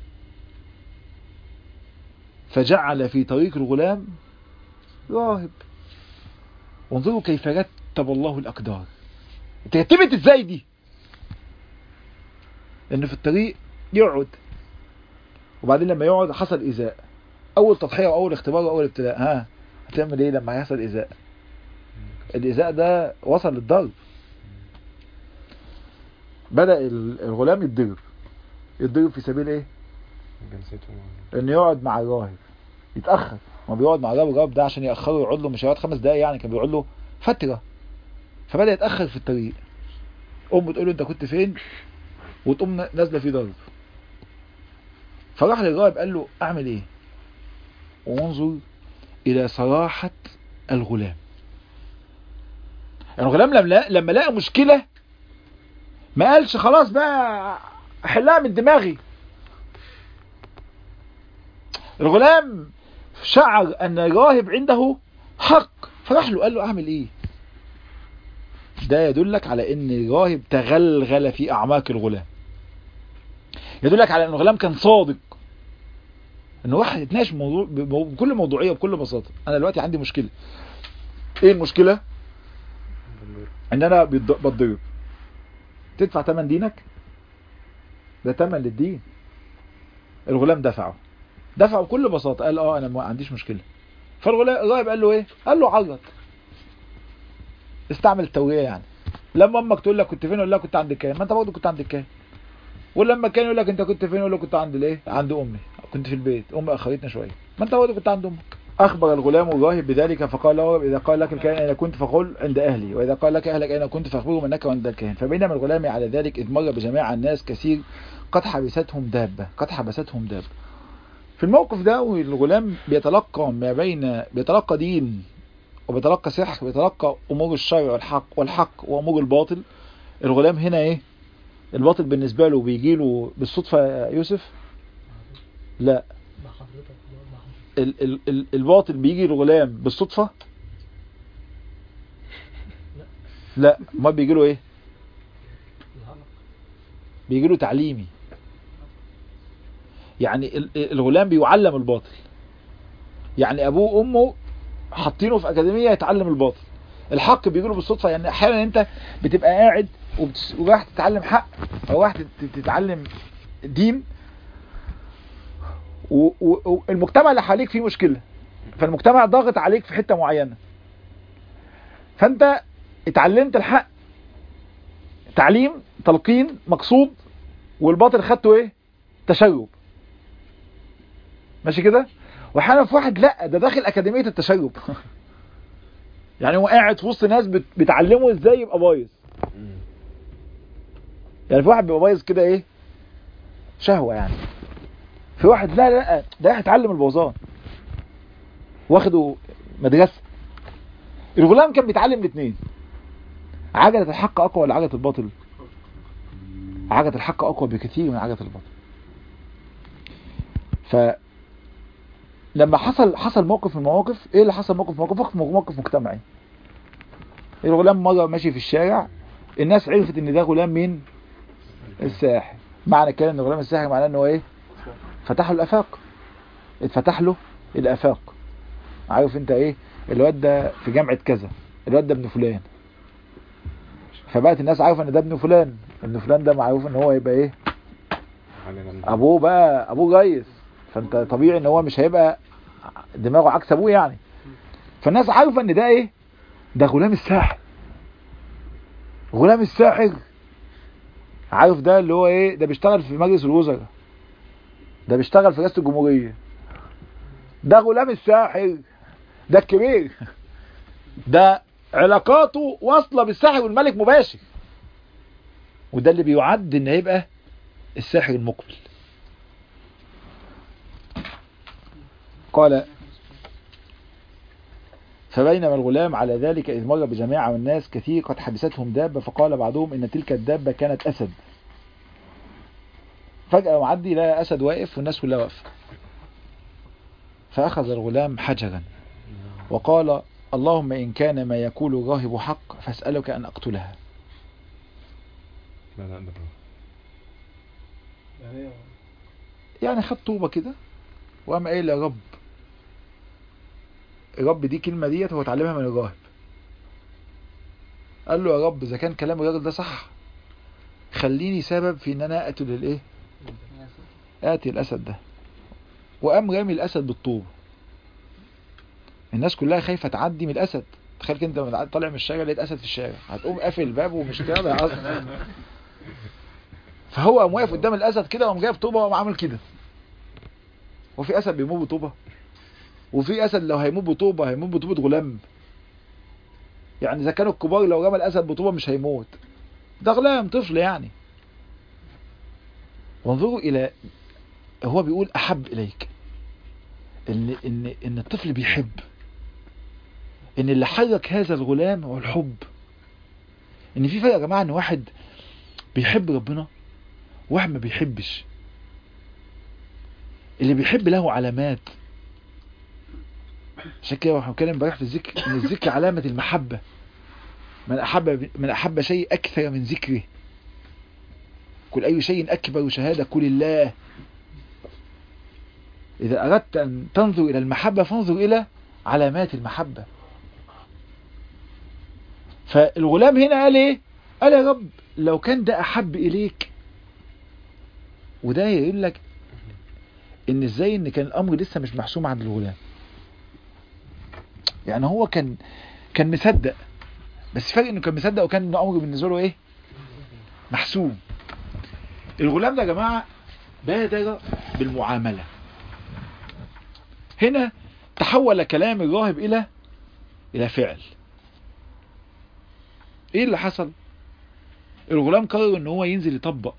فجعل في طريق الغلام راهب وانظروا كيف رتب الله الأقدار ترتبت ازاي دي ان في الطريق يقعد وبعدين لما يقعد حصل إيذاء أول تضحية وأول اختبار وأول ابتلاء ها هتعمل ايه لما يحصل إيذاء الإيذاء ده وصل للضرب بدأ ال- الغلام يتضرب يتضرب في سبيل ايه جلسته انه يقعد مع الراهب يتأخر ما بيقعد مع الراهب الراهب ده عشان يأخره يقعد له مش هيقعد خمس دقايق يعني كان بيقعد له فترة فبدأ يتأخر في الطريق أمه تقول له أنت كنت فين وتقوم نازلة فيه ضرب فراح للراهب قال له أعمل إيه وانظر إلى صراحة الغلام الغلام لما لما لقى مشكلة ما قالش خلاص بقى أحلها من دماغي الغلام شعر ان الراهب عنده حق فراح له قال له اعمل ايه ده يدلك على ان الراهب تغلغل في اعماق الغلام يدلك على ان الغلام كان صادق ان واحد يتناقش موضوع بمو- بكل موضوعيه وبكل بساطه انا دلوقتي عندي مشكله ايه المشكله ان انا بيتض- بتضرب تدفع ثمن دينك ده ثمن للدين الغلام دفعه دفع بكل بساطة قال اه انا ما عنديش مشكلة فالغلام الراهب قال له ايه قال له عرض استعمل التورية يعني لما امك تقول لك كنت فين يقول لك كنت عند الكاهن ما انت برضه كنت عند الكاهن ولما كان يقول لك انت كنت فين يقول لك كنت عند الايه عند امي كنت في البيت امي اخرتنا شويه ما انت برضه كنت عند امك اخبر الغلام الراهب بذلك فقال له اذا قال لك الكاهن اين كنت فقل عند اهلي واذا قال لك اهلك اين كنت فاخبرهم انك عند الكاهن فبينما الغلام على ذلك اذ مر بجماعه الناس كثير قد حبستهم دابه قد حبستهم دابه في الموقف ده والغلام بيتلقى ما بين بيتلقى دين وبيتلقى سحر بيتلقى امور الشرع والحق والحق وامور الباطل الغلام هنا ايه الباطل بالنسبه له بيجي له بالصدفه يا يوسف لا مع حضرتك مع حضرتك ال ال ال الباطل بيجي الغلام بالصدفه لا ما بيجي له ايه العمق بيجي له تعليمي يعني ال- الغلام بيعلم الباطل يعني ابوه وامه حاطينه في اكاديميه يتعلم الباطل الحق بيجي له بالصدفه يعني احيانا انت بتبقى قاعد وبتس- ورايح تتعلم حق او رايح تت- تتعلم دين والمجتمع اللي حواليك فيه مشكله فالمجتمع ضاغط عليك في حته معينه فانت اتعلمت الحق تعليم تلقين مقصود والباطل خدته ايه تشرب ماشي كده واحيانا في واحد لا ده داخل اكاديميه التشرب يعني هو قاعد في وسط ناس بت- بتعلمه ازاي يبقى بايظ يعني في واحد بيبقى بايظ كده ايه شهوه يعني في واحد لا لا لا ده هيتعلم البوظان واخده مدرسه الغلام كان بيتعلم الاثنين عجلة الحق اقوى ولا عجلة الباطل عجلة الحق اقوى بكثير من عجلة الباطل ف لما حصل حصل موقف من المواقف ايه اللي حصل موقف من المواقف موقف موقف مجتمعي الغلام مرة ماشي في الشارع الناس عرفت ان ده غلام مين الساحر معنى كده ان غلام الساحر معناه ان هو ايه فتح له الافاق اتفتح له الافاق عارف انت ايه الواد ده في جامعة كذا الواد ده ابن فلان فبقت الناس عارفه ان ده ابن فلان ابن فلان ده معروف ان هو يبقى ايه ابوه بقى ابوه ريس فانت طبيعي ان هو مش هيبقى دماغه عكس ابوه يعني فالناس عارفه ان ده ايه ده غلام الساحر غلام الساحر عارف ده اللي هو ايه ده بيشتغل في مجلس الوزراء ده بيشتغل في رئاسة الجمهورية ده غلام الساحر ده الكبير ده علاقاته واصلة بالساحر والملك مباشر وده اللي بيعد ان هيبقى الساحر المقبل قال فبينما الغلام على ذلك إذ مر بجماعة من الناس كثير قد حبستهم دابة فقال بعضهم إن تلك الدابة كانت أسد فجأة معدي لقى أسد واقف والناس كلها واقفة فأخذ الغلام حجرا وقال اللهم إن كان ما يقول الراهب حق فاسألك أن أقتلها لا لا ده يعني يعني خد طوبة كده وقام قايل يا رب رب دي كلمة ديت هو اتعلمها من الراهب قال له يا رب إذا كان كلام الراجل ده صح خليني سبب في إن أنا أقتل الإيه؟ آتي الأسد ده وقام رامي الأسد بالطوب الناس كلها خايفة تعدي من الأسد تخيل كده انت لما طالع من الشارع لقيت أسد في الشارع هتقوم قافل الباب ومش كده أصلا فهو قام واقف قدام الأسد كده وقام جايب طوبة وقام عامل كده وفي أسد بيموت بطوبة وفي أسد لو هيموت بطوبة هيموت بطوبة غلام يعني إذا كانوا الكبار لو رمى الأسد بطوبة مش هيموت ده غلام طفل يعني وانظروا إلى هو بيقول أحب إليك إن إن إن الطفل بيحب إن اللي حرك هذا الغلام هو الحب إن في فرق يا جماعة إن واحد بيحب ربنا وواحد ما بيحبش اللي بيحب له علامات عشان كده واحنا بنتكلم امبارح في الذكر ان الذكر علامة المحبة من احب من احب شيء اكثر من ذكره كل اي شيء اكبر شهادة كل الله اذا اردت ان تنظر الى المحبة فانظر الى علامات المحبة فالغلام هنا قال ايه قال يا رب لو كان ده احب اليك وده يقول لك ان ازاي ان كان الامر لسه مش محسوم عند الغلام يعني هو كان كان مصدق بس فرق انه كان مصدق وكان انه امر بالنسبه له ايه محسوم الغلام ده يا جماعه بادر بالمعامله هنا تحول كلام الراهب الى الى فعل ايه اللي حصل الغلام قرر ان هو ينزل يطبق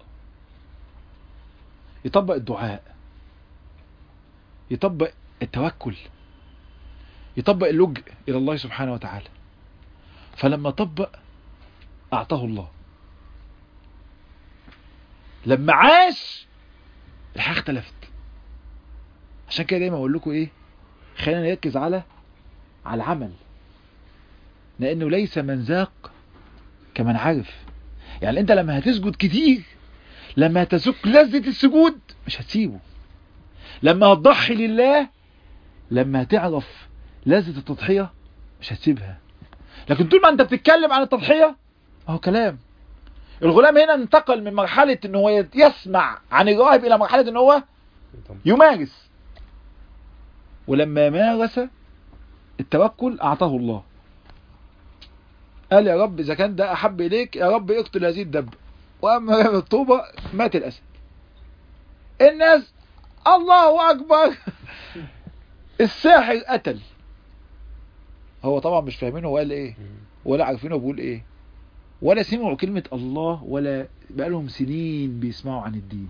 يطبق الدعاء يطبق التوكل يطبق اللجء إلى الله سبحانه وتعالى فلما طبق أعطاه الله لما عاش الحياة اختلفت عشان كده دايما أقول لكم إيه خلينا نركز على على العمل لأنه ليس من ذاق كمن عرف يعني أنت لما هتسجد كتير لما هتذوق لذة السجود مش هتسيبه لما هتضحي لله لما هتعرف لذة التضحية مش هتسيبها لكن طول ما انت بتتكلم عن التضحية اهو كلام الغلام هنا انتقل من مرحلة ان هو يسمع عن الراهب الى مرحلة ان هو يمارس ولما مارس التوكل اعطاه الله قال يا رب اذا كان ده احب اليك يا رب اقتل هذه الدبة واما رمى الطوبة مات الاسد الناس الله اكبر الساحر قتل هو طبعا مش فاهمين هو قال ايه ولا عارفين هو بيقول ايه ولا سمعوا كلمة الله ولا بقالهم سنين بيسمعوا عن الدين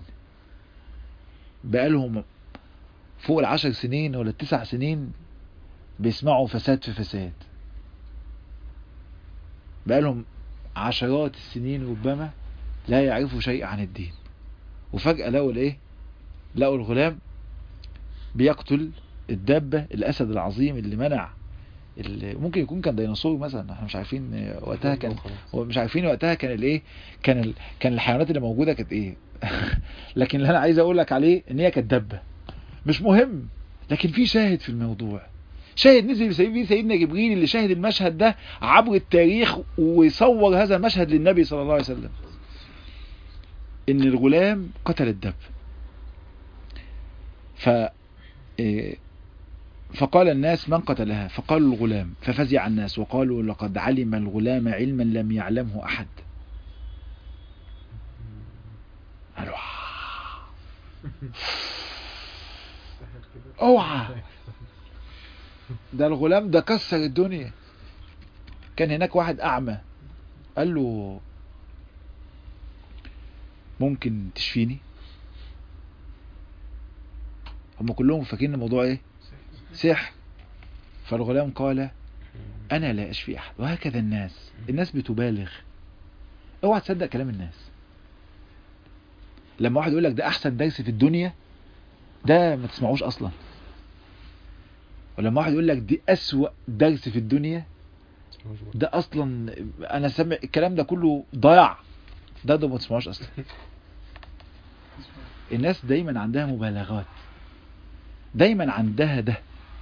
بقالهم فوق العشر سنين ولا التسع سنين بيسمعوا فساد في فساد بقالهم عشرات السنين ربما لا يعرفوا شيء عن الدين وفجأة لقوا الايه لقوا الغلام بيقتل الدابة الأسد العظيم اللي منع اللي ممكن يكون كان ديناصور مثلا احنا مش عارفين وقتها كان هو مش عارفين وقتها كان الايه كان ال... كان الحيوانات اللي موجوده كانت ايه لكن اللي انا عايز اقول لك عليه ان هي كانت دبه مش مهم لكن في شاهد في الموضوع شاهد نزل بيه سيدنا جبريل اللي شاهد المشهد ده عبر التاريخ وصور هذا المشهد للنبي صلى الله عليه وسلم ان الغلام قتل الدب ف إيه فقال الناس من قتلها فقالوا الغلام ففزع الناس وقالوا لقد علم الغلام علما لم يعلمه أحد اوعى ده الغلام ده كسر الدنيا كان هناك واحد اعمى قال له ممكن تشفيني هم كلهم فاكرين الموضوع ايه سحر فالغلام قال انا لا اشفي احد وهكذا الناس الناس بتبالغ اوعى تصدق كلام الناس لما واحد يقول لك ده احسن درس في الدنيا ده ما تسمعوش اصلا ولما واحد يقول لك دي اسوأ درس في الدنيا ده اصلا انا سامع الكلام ده كله ضياع ده ده ما تسمعوش اصلا الناس دايما عندها مبالغات دايما عندها ده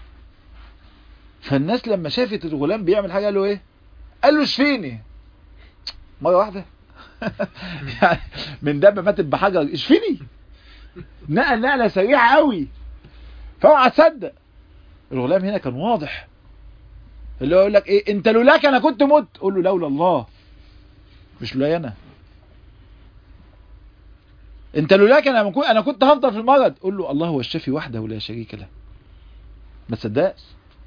فالناس لما شافت الغلام بيعمل حاجه قال له ايه قال له اشفيني مره واحده يعني من دابه ماتت بحجر اشفيني نقل نقله سريعه قوي فاوعى تصدق الغلام هنا كان واضح اللي هو يقول لك ايه انت لولاك انا كنت مت قول له لولا الله مش لولاي انا انت لولاك انا كنت انا كنت هفضل في المرض قول له الله هو الشافي وحده لا شريك له ما تصدقش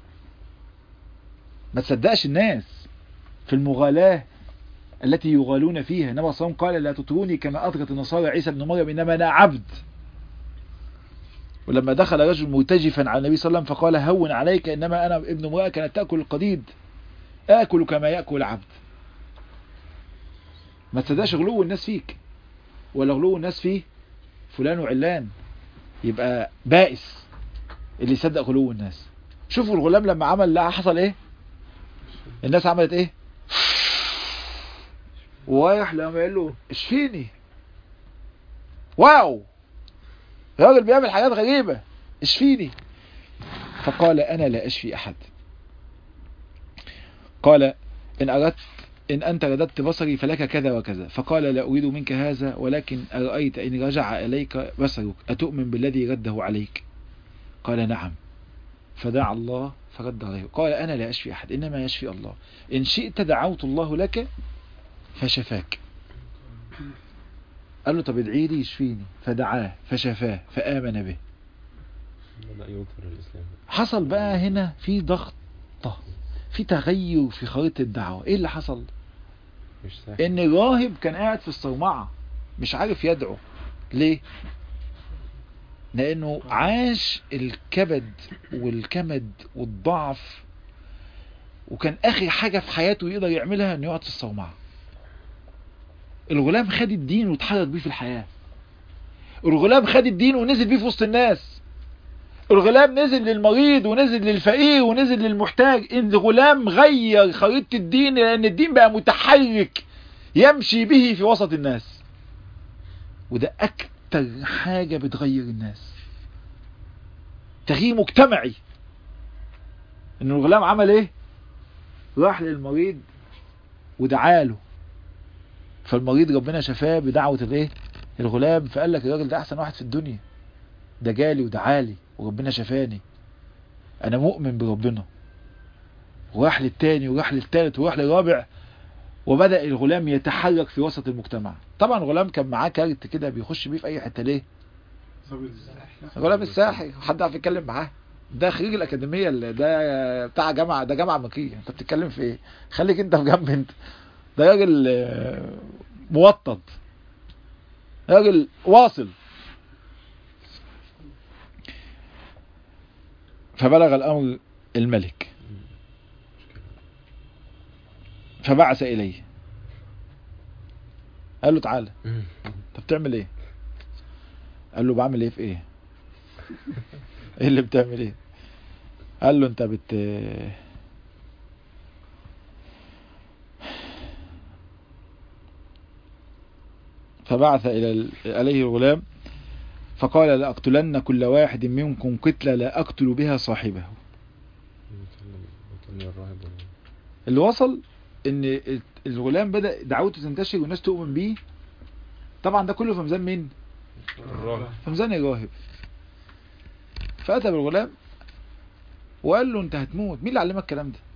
ما تصدقش الناس في المغالاة التي يغالون فيها النبي صلى الله عليه وسلم قال لا تطروني كما أطرت النصارى عيسى بن مريم إنما أنا عبد ولما دخل رجل مرتجفا على النبي صلى الله عليه وسلم فقال هون عليك إنما أنا ابن امرأة كانت تأكل القديد آكل كما يأكل العبد ما تصدقش غلو الناس فيك ولا غلو الناس فيه فلان وعلان يبقى بائس اللي يصدق غلو الناس شوفوا الغلام لما عمل لا حصل ايه الناس عملت ايه ورايح لما قال له اشفيني واو الراجل بيعمل حاجات غريبة اشفيني فقال انا لا اشفي احد قال ان اردت إن أنت رددت بصري فلك كذا وكذا فقال لا أريد منك هذا ولكن أرأيت إن رجع إليك بصرك أتؤمن بالذي رده عليك قال نعم فدعا الله فرد عليه قال أنا لا أشفي أحد إنما يشفي الله إن شئت دعوت الله لك فشفاك قال له طب ادعي لي يشفيني فدعاه فشفاه فآمن به بدأ ينكر الإسلام حصل بقى هنا في ضغطة في تغير في خريطة الدعوة ايه اللي حصل مش ساحر ان الراهب كان قاعد في الصومعة مش عارف يدعو ليه لانه عاش الكبد والكمد والضعف وكان اخر حاجة في حياته يقدر يعملها انه يقعد في الصومعة الغلام خد الدين واتحرك بيه في الحياة الغلام خد الدين ونزل بيه في وسط الناس الغلام نزل للمريض ونزل للفقير ونزل للمحتاج ان الغلام غير خريطة الدين لان الدين بقى متحرك يمشي به في وسط الناس وده اكتر حاجة بتغير الناس تغيير مجتمعي ان الغلام عمل ايه راح للمريض ودعاله فالمريض ربنا شفاه بدعوة الايه الغلام فقال لك الراجل ده احسن واحد في الدنيا ده جالي ودعالي وربنا شفاني انا مؤمن بربنا وراح للتاني وراح للتالت وراح للرابع وبدأ الغلام يتحرك في وسط المجتمع طبعا الغلام كان معاه كارت كده بيخش بيه في اي حتة ليه الغلام الساحر حد عارف يتكلم معاه ده خريج الاكاديميه اللي ده بتاع جامعه ده جامعه امريكيه انت بتتكلم في ايه خليك انت في جنب انت ده راجل آه، موطد راجل واصل فبلغ الامر الملك فبعث اليه قال له تعالى انت بتعمل ايه قال له بعمل ايه في ايه ايه اللي بتعمل ايه قال له انت بت فبعث الى ال- عليه الغلام فقال لأقتلن كل واحد منكم قتلة لا أقتل بها صاحبه بطلني الراهب ولا- اللي وصل ان الغلام بدأ دعوته تنتشر والناس تؤمن بيه طبعا ده كله في ميزان مين الراهب في ميزان الراهب فأتى بالغلام وقال له انت هتموت مين اللي علمك الكلام ده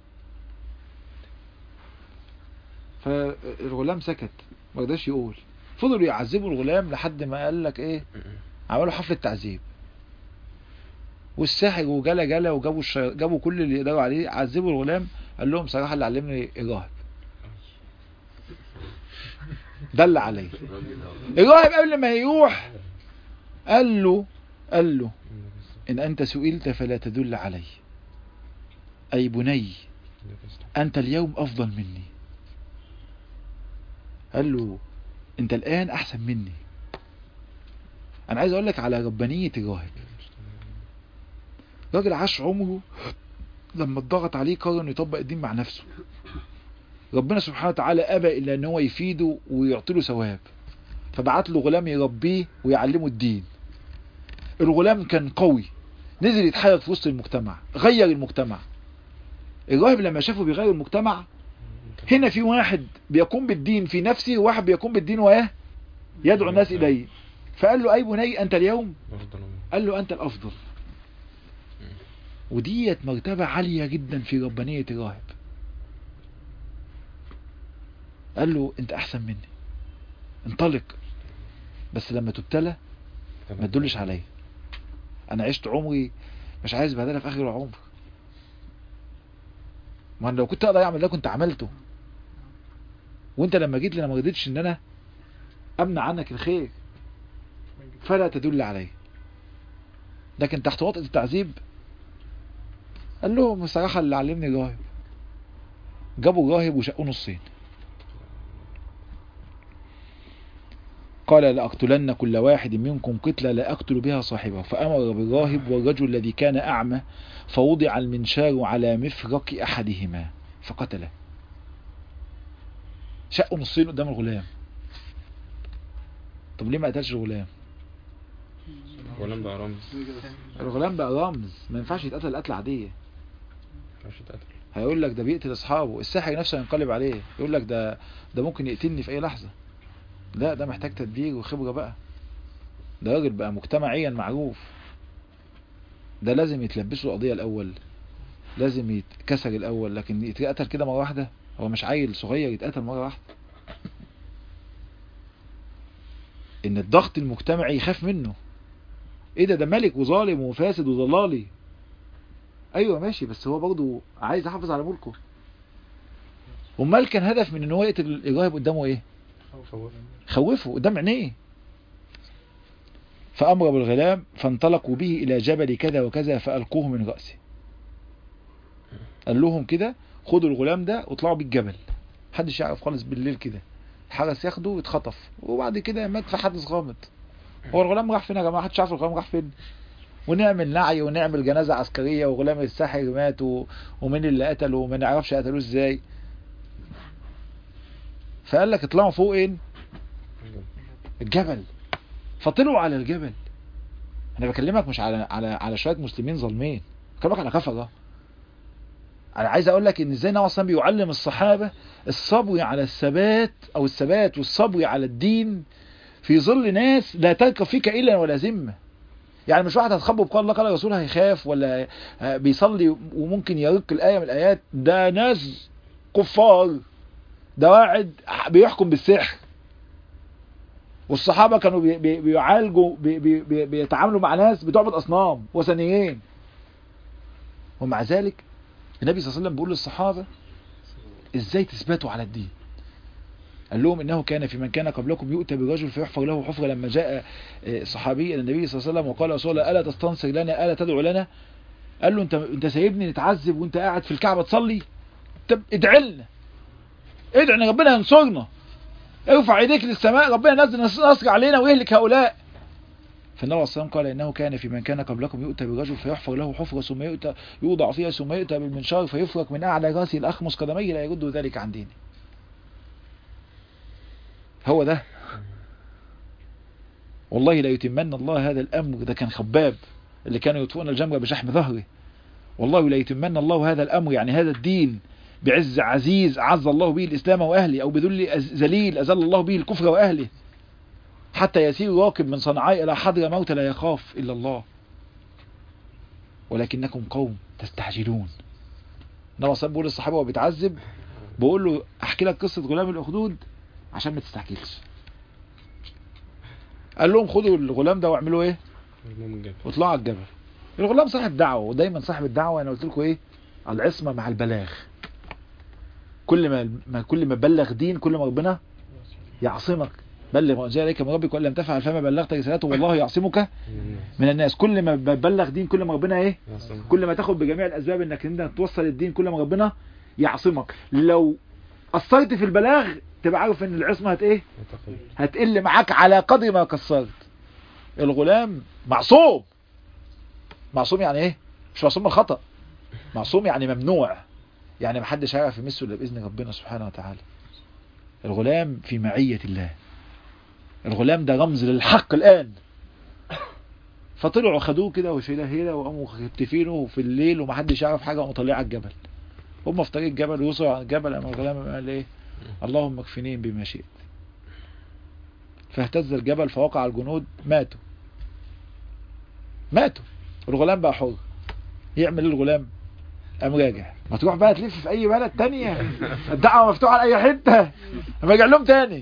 فالغلام سكت ما رضاش يقول فضلوا يعذبوا الغلام لحد ما قال لك ايه عملوا حفلة تعذيب والساحر وجلا جلا وجابوا الشي... جابوا كل اللي يقدروا عليه عذبوا الغلام قال لهم صراحة اللي علمني الراهب دل عليه الراهب قبل ما يروح قال له قال له إن أنت سئلت فلا تدل علي أي بني أنت اليوم أفضل مني قال له أنت الآن أحسن مني أنا عايز أقول لك على ربانية الراهب راجل عاش عمره لما اتضغط عليه قرر انه يطبق الدين مع نفسه ربنا سبحانه وتعالى ابى الا ان هو يفيده ويعطي له ثواب فبعت له غلام يربيه ويعلمه الدين الغلام كان قوي نزل يتحرك في وسط المجتمع غير المجتمع الراهب لما شافه بيغير المجتمع هنا في واحد بيقوم بالدين في نفسه وواحد بيقوم بالدين وياه يدعو الناس اليه فقال له اي بني انت اليوم أفضل منه. قال له انت الافضل وديت مرتبة عالية جدا في ربانية الراهب قال له انت احسن مني انطلق بس لما تبتلى ما تدلش عليا انا عشت عمري مش عايز بهدلها في اخر العمر ما أنا لو كنت اقدر اعمل ده كنت عملته وانت لما جيت لي انا ما رضيتش ان انا امنع عنك الخير فلا تدل علي لكن تحت وطأة التعذيب قال لهم بصراحة اللي علمني الراهب جابوا الراهب وشقوه نصين قال لأقتلن كل واحد منكم قتلة لا أقتل بها صاحبه فأمر بالراهب والرجل الذي كان أعمى فوضع المنشار على مفرق أحدهما فقتله شقوا نصين قدام الغلام طب ليه ما قتلش الغلام ولم بقى رمز الغلام بقى رمز ما ينفعش يتقتل قتلة عادية مش اتقتل هيقول لك ده بيقتل اصحابه الساحر نفسه ينقلب عليه يقول لك ده ده ممكن يقتلني في اي لحظة لا ده محتاج تدبير وخبرة بقى ده راجل بقى مجتمعيا معروف ده لازم يتلبسوا قضية الاول لازم يتكسر الاول لكن يتقتل كده مرة واحدة هو مش عيل صغير يتقتل مرة واحدة ان الضغط المجتمعي يخاف منه ايه ده ده ملك وظالم وفاسد وضلالي ايوه ماشي بس هو برضه عايز يحافظ على ملكه امال كان هدف من ان هو يقتل الراهب قدامه ايه خوف خوفه قدام عينيه فامر بالغلام فانطلقوا به الى جبل كذا وكذا فالقوه من راسه قال لهم كده خدوا الغلام ده واطلعوا بيه الجبل محدش يعرف خالص بالليل كده الحرس ياخده ويتخطف وبعد كده مات في حادث غامض هو الغلام راح فين يا جماعه محدش عارف الغلام راح فين ونعمل نعي ونعمل جنازة عسكرية وغلام الساحر مات و... ومين اللي قتله وما نعرفش قتلوه ازاي فقال لك اطلعوا فوق ايه الجبل فطلعوا على الجبل انا بكلمك مش على على على شويه مسلمين ظالمين بكلمك على كفره انا عايز اقول لك ان ازاي النبي صلى الله عليه وسلم بيعلم الصحابه الصبر على الثبات او الثبات والصبر على الدين في ظل ناس لا تركب فيك الا ولا ذمه يعني مش واحد هتخبط بقال الله قال الرسول هيخاف ولا بيصلي وممكن يرق الآية من الآيات ده ناس كفار ده واحد بيحكم بالسحر والصحابة كانوا بي بي بيعالجوا بي بي بي بيتعاملوا مع ناس بتعبد أصنام وثنيين ومع ذلك النبي صلى الله عليه وسلم بيقول للصحابة ازاي تثبتوا على الدين قال لهم انه كان في من كان قبلكم يؤتى برجل فيحفر له حفرة لما جاء صحابي الى النبي صلى الله عليه وسلم وقال رسول الله الا تستنصر لنا الا تدعو لنا قال له انت انت سايبني نتعذب وانت قاعد في الكعبة تصلي طب ادعي لنا ادعي ان ربنا ينصرنا ارفع ايديك للسماء ربنا ينزل نصر علينا ويهلك هؤلاء فالنبي صلى الله عليه وسلم قال انه كان في من كان قبلكم يؤتى برجل فيحفر له حفرة ثم يؤتى يوضع فيها ثم يؤتى بالمنشار فيفرك من اعلى راسه الاخمص قدميه لا يرد ذلك عن دينه هو ده والله لا يتمن الله هذا الأمر ده كان خباب اللي كانوا يطفئون الجمرة بشحم ظهره والله لا يتمن الله هذا الأمر يعني هذا الدين بعز عزيز عز الله به الإسلام وأهله أو بذل ذليل أزل الله به الكفر وأهله حتى يسير راكب من صنعاء إلى حضر موت لا يخاف إلا الله ولكنكم قوم تستعجلون النبي صلى بيقول للصحابة وهو بيتعذب بقول له احكي لك قصة غلام الأخدود عشان ما تستعجلش قال لهم خدوا الغلام ده واعملوا ايه المهم الجبل واطلعوا على الجبل الغلام صاحب دعوه ودايما صاحب الدعوه انا قلت لكم ايه العصمه مع البلاغ كل ما ما كل ما بلغ دين كل ما ربنا يعصمك بلغ ما جاء اليك من ربك وان لم تفعل فما بلغت رسالته والله يعصمك من الناس من الناس كل ما ببلغ دين كل ما ربنا ايه يعصم. كل ما تاخد بجميع الاسباب انك انت توصل الدين كل ما ربنا يعصمك لو قصرت في البلاغ تبقى عارف ان العصمه هت ايه يتقي. هتقل معاك على قدر ما قصرت الغلام معصوم معصوم يعني ايه مش معصوم من الخطأ معصوم يعني ممنوع يعني محدش هيعرف يمسه الا باذن ربنا سبحانه وتعالى الغلام في معية الله الغلام ده رمز للحق الآن فطلعوا خدوه كده وشيلاه هيله وقاموا خطفينه في الليل ومحدش يعرف حاجه وقاموا طالعين على الجبل هم في طريق الجبل وصلوا على الجبل قام الغلام قال ايه اللهم اكفنيهم بما شئت فاهتز الجبل فوقع الجنود ماتوا ماتوا الغلام بقى حر يعمل ايه الغلام قام راجع ما تروح بقى تلف في اي بلد تانية الدعوه مفتوحه على اي حته ما رجع لهم تاني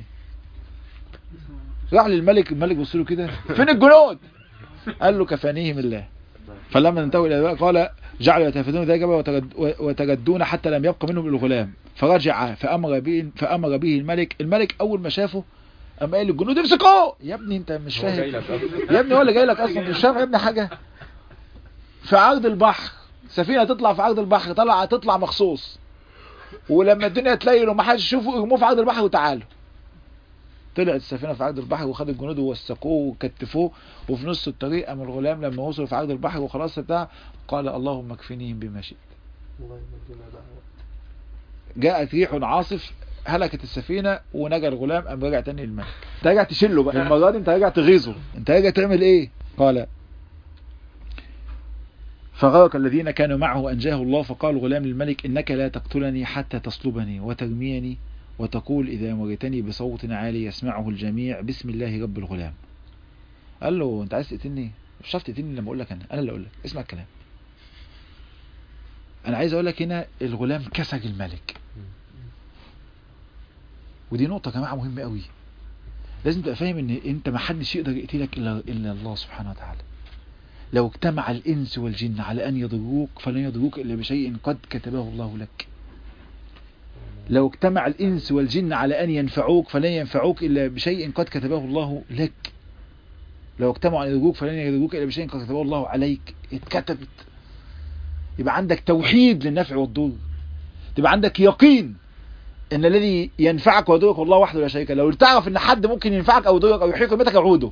راح للملك الملك بص له كده فين الجنود قال له كفانيهم الله فلما انتهوا الى ذلك قال جعلوا يتفتون ذلك وتجد- وتجدون حتى لم يبق منهم الغلام فرجع فامر به فامر به الملك الملك اول ما شافه قام قال للجنود امسكوه يا ابني انت مش هو جاي فاهم لك أصلاً. يا ابني هو اللي جاي لك اصلا انت مش فاهم يا ابني حاجه في عرض البحر سفينه تطلع في عرض البحر طلع تطلع مخصوص ولما الدنيا تليل وما حدش يشوفه ارموه في عرض البحر وتعالوا طلعت السفينه في عرض البحر وخد الجنود ووثقوه وكتفوه وفي نص الطريق قام الغلام لما وصلوا في عرض البحر وخلاص بتاع قال اللهم اكفنيهم بما شئت الله يمدنا بقى جاءت ريح عاصف هلكت السفينه ونجا الغلام قام رجع تاني للملك انت راجع تشله بقى المره دي انت راجع تغيظه انت راجع تعمل ايه قال فغرق الذين كانوا معه أنجاه الله فقال الغلام للملك إنك لا تقتلني حتى تصلبني وترميني وتقول إذا مرتني بصوت عالي يسمعه الجميع بسم الله رب الغلام قال له أنت عايز تقتلني مش هتعرف تقتلني لما أقول لك أنا أنا اللي أقول لك اسمع الكلام أنا عايز أقول لك هنا الغلام كسر الملك ودي نقطة يا جماعة مهمة قوي لازم تبقى فاهم ان انت ما حدش يقدر يقتلك الا الا الله سبحانه وتعالى لو اجتمع الانس والجن على ان يضروك فلن يضروك الا بشيء قد كتبه الله لك لو اجتمع الانس والجن على ان ينفعوك فلن ينفعوك الا بشيء قد كتبه الله لك لو اجتمعوا ان يضروك فلن يضروك الا بشيء قد كتبه الله عليك اتكتبت يبقى عندك توحيد للنفع والضر تبقى عندك يقين ان الذي ينفعك ويضرك والله وحده لا شريك له لو تعرف ان حد ممكن ينفعك او يضرك او يحييك قيمتك اعوده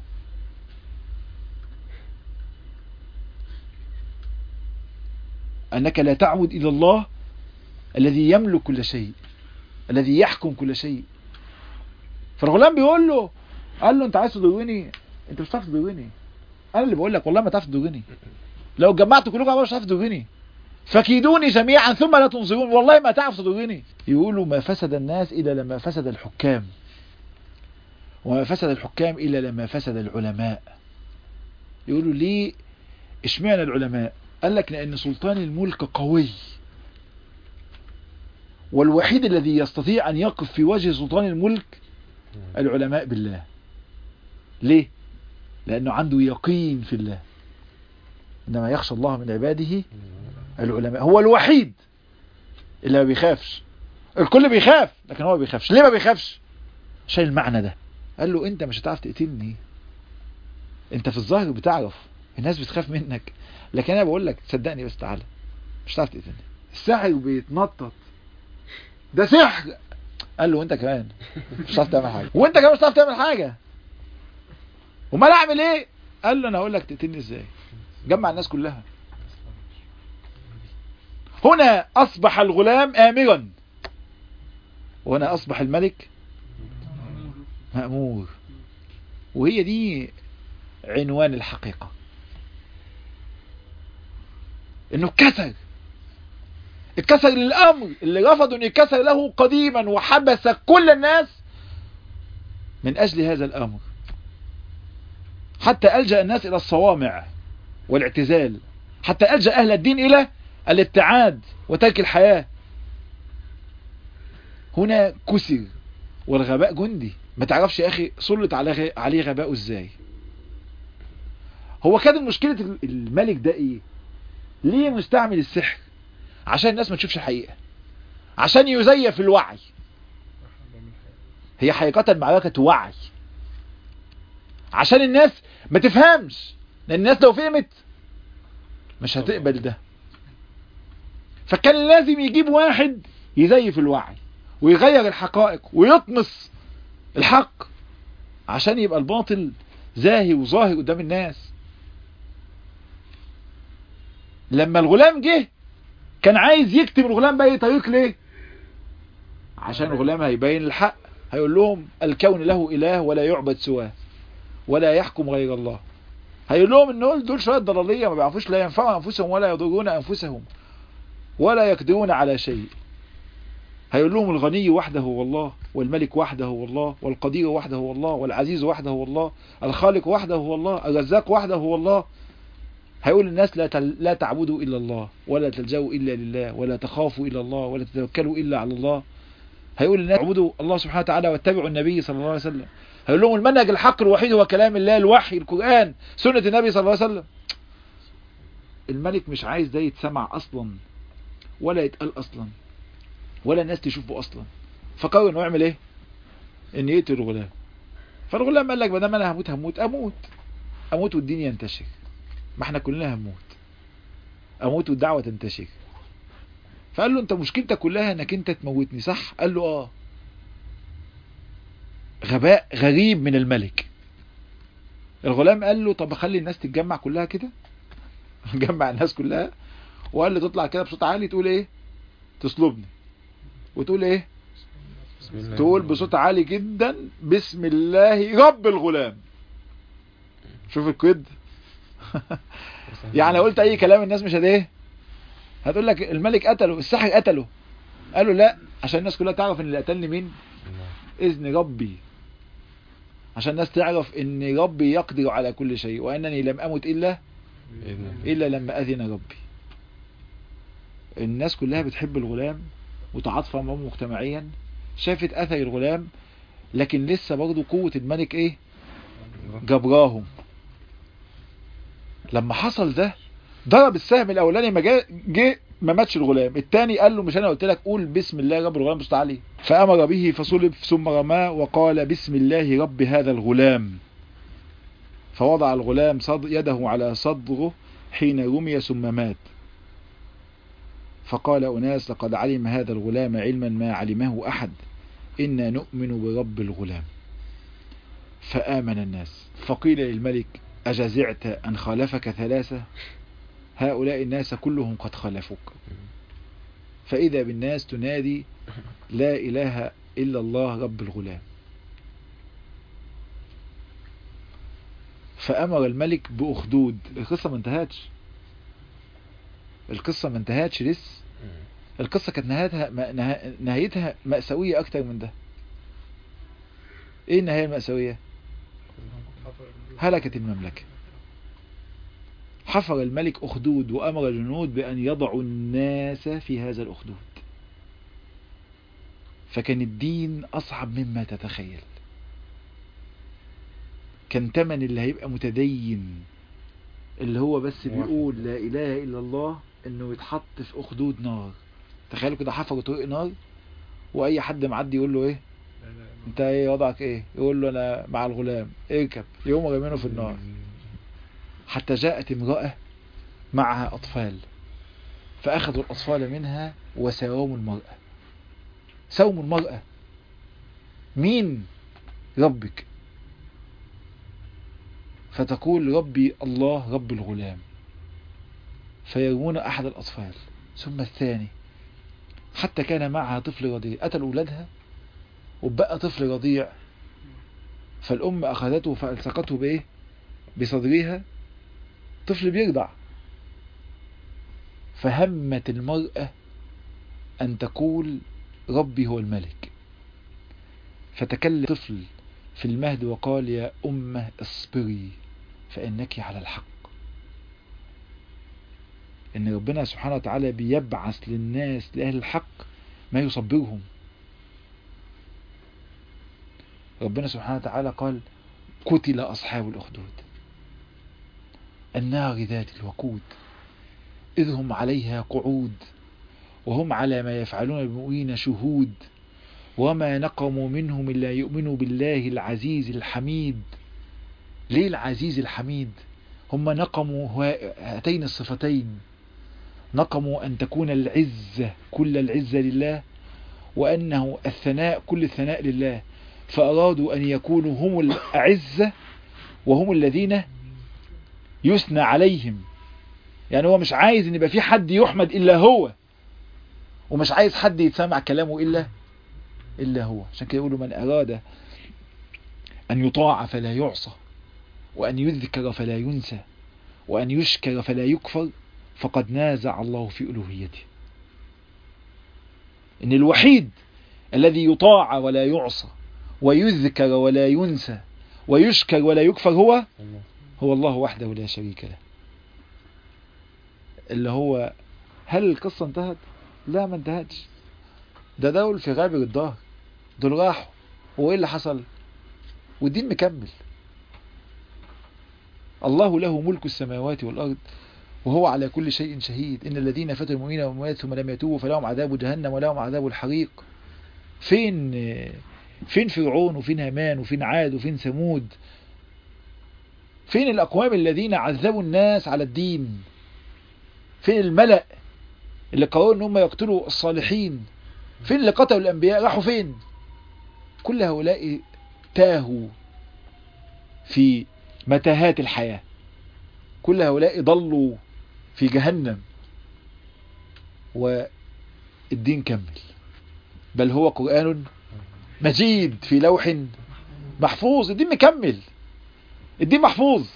انك لا تعود الى الله الذي يملك كل شيء الذي يحكم كل شيء فالغلام بيقول له قال له انت عايز تضرني انت مش هتعرف تضرني انا اللي بقول لك والله ما تعرف تضرني لو اتجمعت كلكم على بعض مش هتعرف تضرني فكيدوني جميعا ثم لا تنظرون والله ما تعرف تضرني يقولوا ما فسد الناس إلا لما فسد الحكام وما فسد الحكام إلا لما فسد العلماء يقولوا ليه اشمعنى العلماء قال لك لأن سلطان الملك قوي والوحيد الذي يستطيع أن يقف في وجه سلطان الملك العلماء بالله ليه لأنه عنده يقين في الله إنما يخشى الله من عباده العلماء هو الوحيد اللي ما بيخافش الكل بيخاف لكن هو ما بيخافش ليه ما بيخافش شايل المعنى ده قال له انت مش هتعرف تقتلني انت في الظاهر بتعرف الناس بتخاف منك لكن انا بقول لك صدقني بس تعالى مش هتعرف تقتلني الساحر بيتنطط ده سحر قال له انت كمان مش هتعرف تعمل حاجه وانت كمان مش هتعرف تعمل حاجه امال اعمل ايه قال له انا هقول لك تقتلني ازاي جمع الناس كلها هنا أصبح الغلام آمرا وهنا أصبح الملك مأمور وهي دي عنوان الحقيقة انه اتكسر اتكسر للامر اللي رفضوا ان يتكسر له قديما وحبس كل الناس من اجل هذا الامر حتى الجا الناس الى الصوامع والاعتزال حتى الجا اهل الدين الى الابتعاد وترك الحياة هنا كسر والغباء جندي ما تعرفش يا اخي سلط على عليه غباءه ازاي هو كان مشكلة الملك ده ايه ليه مستعمل السحر عشان الناس ما تشوفش الحقيقة عشان يزيف الوعي هي حقيقة معركة وعي عشان الناس ما تفهمش لان الناس لو فهمت مش هتقبل ده فكان لازم يجيب واحد يزيف الوعي ويغير الحقائق ويطمس الحق عشان يبقى الباطل زاهي وظاهر قدام الناس لما الغلام جه كان عايز يكتب الغلام بأي طريق ليه عشان الغلام هيبين الحق هيقول لهم الكون له إله ولا يعبد سواه ولا يحكم غير الله هيقول لهم ان دول دول شويه ضلاليه ما بيعرفوش لا ينفعوا انفسهم ولا يضرون انفسهم ولا يقدرون على شيء هيقول لهم الغني وحده هو الله والملك وحده هو الله والقدير وحده هو الله والعزيز وحده هو الله الخالق وحده هو الله الرزاق وحده هو الله هيقول الناس لا تل... لا تعبدوا الا الله ولا تلجأوا الا لله ولا تخافوا الا الله ولا تتوكلوا الا على الله هيقول الناس اعبدوا الله سبحانه وتعالى واتبعوا النبي صلى الله عليه وسلم هيقول لهم المنهج الحق الوحيد هو كلام الله الوحي القرآن سنة النبي صلى الله عليه وسلم الملك مش عايز ده يتسمع اصلا ولا يتقال اصلا ولا الناس تشوفه اصلا فقرر انه يعمل ايه ان يقتل الغلام فالغلام قال لك ما دام انا هموت هموت اموت اموت والدين ينتشر ما احنا كلنا هنموت اموت والدعوه تنتشر فقال له انت مشكلتك كلها انك انت تموتني صح قال له اه غباء غريب من الملك الغلام قال له طب اخلي الناس تتجمع كلها كده جمع الناس كلها وقال لي تطلع كده بصوت عالي تقول ايه تصلبني وتقول ايه بسم الله تقول بصوت عالي جدا بسم الله رب الغلام شوف الكد يعني قلت اي كلام الناس مش هت ايه هتقول لك الملك قتله الساحر قتله قالوا لا عشان الناس كلها تعرف ان اللي قتلني مين اذن ربي عشان الناس تعرف ان ربي يقدر على كل شيء وانني لم امت الا بإذن الله. الا لما اذن ربي الناس كلها بتحب الغلام وتعاطف معه مجتمعيا شافت اثر الغلام لكن لسه برضه قوة الملك ايه جبراهم لما حصل ده ضرب السهم الاولاني ما جه جه ما ماتش الغلام الثاني قال له مش انا قلت لك قول بسم الله رب الغلام بصوت عالي فامر به فصلب ثم رماه وقال بسم الله رب هذا الغلام فوضع الغلام صد يده على صدره حين رمي ثم مات فقال أناس لقد علم هذا الغلام علما ما علمه أحد إنا نؤمن برب الغلام فآمن الناس فقيل للملك أجزعت أن خالفك ثلاثة هؤلاء الناس كلهم قد خالفوك فإذا بالناس تنادي لا إله إلا الله رب الغلام فأمر الملك بأخدود القصة ما انتهتش القصة ما انتهتش لسه القصة كانت نهايتها ما- نها- نهايتها مأساوية أكتر من ده إيه النهاية المأساوية؟ هلكت المملكة حفر الملك أخدود وأمر الجنود بأن يضعوا الناس في هذا الأخدود فكان الدين أصعب مما تتخيل كان تمن اللي هيبقى متدين اللي هو بس واحد. بيقول لا إله إلا الله إنه يتحط في أخدود نار تخيلوا كده حفروا طريق نار وأي حد معدي يقول له إيه أنت إيه وضعك إيه يقول له أنا مع الغلام اركب يقوم رمينه في النار حتى جاءت امرأة معها أطفال فأخذوا الأطفال منها وساوموا المرأة سوموا المرأة مين ربك فتقول ربي الله رب الغلام فيرمون أحد الأطفال ثم الثاني حتى كان معها طفل رضيع قتلوا أولادها وبقى طفل رضيع فالأم أخذته فألصقته بإيه بصدرها طفل بيرضع فهمت المرأة أن تقول ربي هو الملك فتكلم طفل في المهد وقال يا أمة اصبري فإنك على الحق إن ربنا سبحانه وتعالى بيبعث للناس لأهل الحق ما يصبرهم ربنا سبحانه وتعالى قال قتل أصحاب الأخدود النار ذات الوقود إذ هم عليها قعود وهم على ما يفعلون بالمؤمنين شهود وما نقموا منهم إلا يؤمنوا بالله العزيز الحميد ليه العزيز الحميد هم نقموا هاتين الصفتين نقموا أن تكون العزة كل العزة لله وأنه الثناء كل الثناء لله فأرادوا أن يكونوا هم الأعزة وهم الذين يثنى عليهم يعني هو مش عايز ان يبقى في حد يحمد الا هو ومش عايز حد يتسمع كلامه الا الا هو عشان كده يقولوا من اراد ان يطاع فلا يعصى وان يذكر فلا ينسى وان يشكر فلا يكفر فقد نازع الله في الوهيته ان الوحيد الذي يطاع ولا يعصى ويذكر ولا ينسى ويشكر ولا يكفر هو الله هو الله وحده لا شريك له اللي هو هل القصة انتهت لا ما انتهتش ده دول في غابر الظهر دول راحوا وايه اللي حصل والدين مكمل الله له ملك السماوات والأرض وهو على كل شيء شهيد إن الذين فتوا المؤمنين والمؤمنات ثم لم يتوبوا فلهم عذاب جهنم ولهم عذاب الحريق فين فين فرعون وفين هامان وفين عاد وفين ثمود فين الأقوام الذين عذبوا الناس على الدين فين الملأ اللي قرروا ان هم يقتلوا الصالحين فين اللي قتلوا الأنبياء راحوا فين كل هؤلاء تاهوا في متاهات الحياة كل هؤلاء ضلوا في جهنم والدين كمل بل هو قرآن مجيد في لوح محفوظ الدين مكمل الدين محفوظ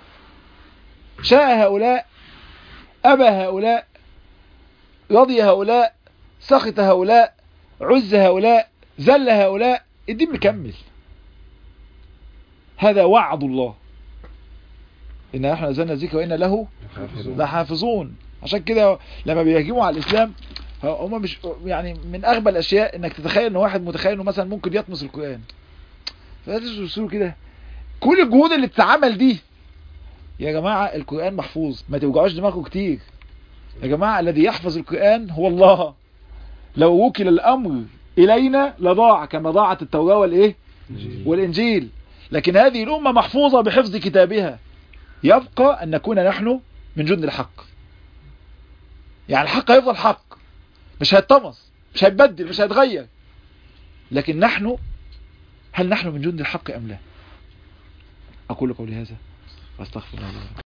شاء هؤلاء أبى هؤلاء رضي هؤلاء سخط هؤلاء عز هؤلاء ذل هؤلاء الدين مكمل هذا وعد الله إن نحن نزلنا الذكر وإن له لحافظون عشان كده لما بيهجموا على الإسلام هم مش يعني من أغبى الأشياء إنك تتخيل إن واحد متخيل إنه مثلا ممكن يطمس القرآن فتسوسوا كده كل الجهود اللي بتتعمل دي يا جماعة القرآن محفوظ ما توجعوش دماغكم كتير يا جماعة الذي يحفظ القرآن هو الله لو وكل الأمر إلينا لضاع كما ضاعت التوراة والإيه والإنجيل لكن هذه الأمة محفوظة بحفظ كتابها يبقى أن نكون نحن من جند الحق يعني الحق هيفضل حق مش هيتطمس مش هيتبدل مش هيتغير لكن نحن هل نحن من جند الحق أم لا أقول قولي هذا واستغفر الله لي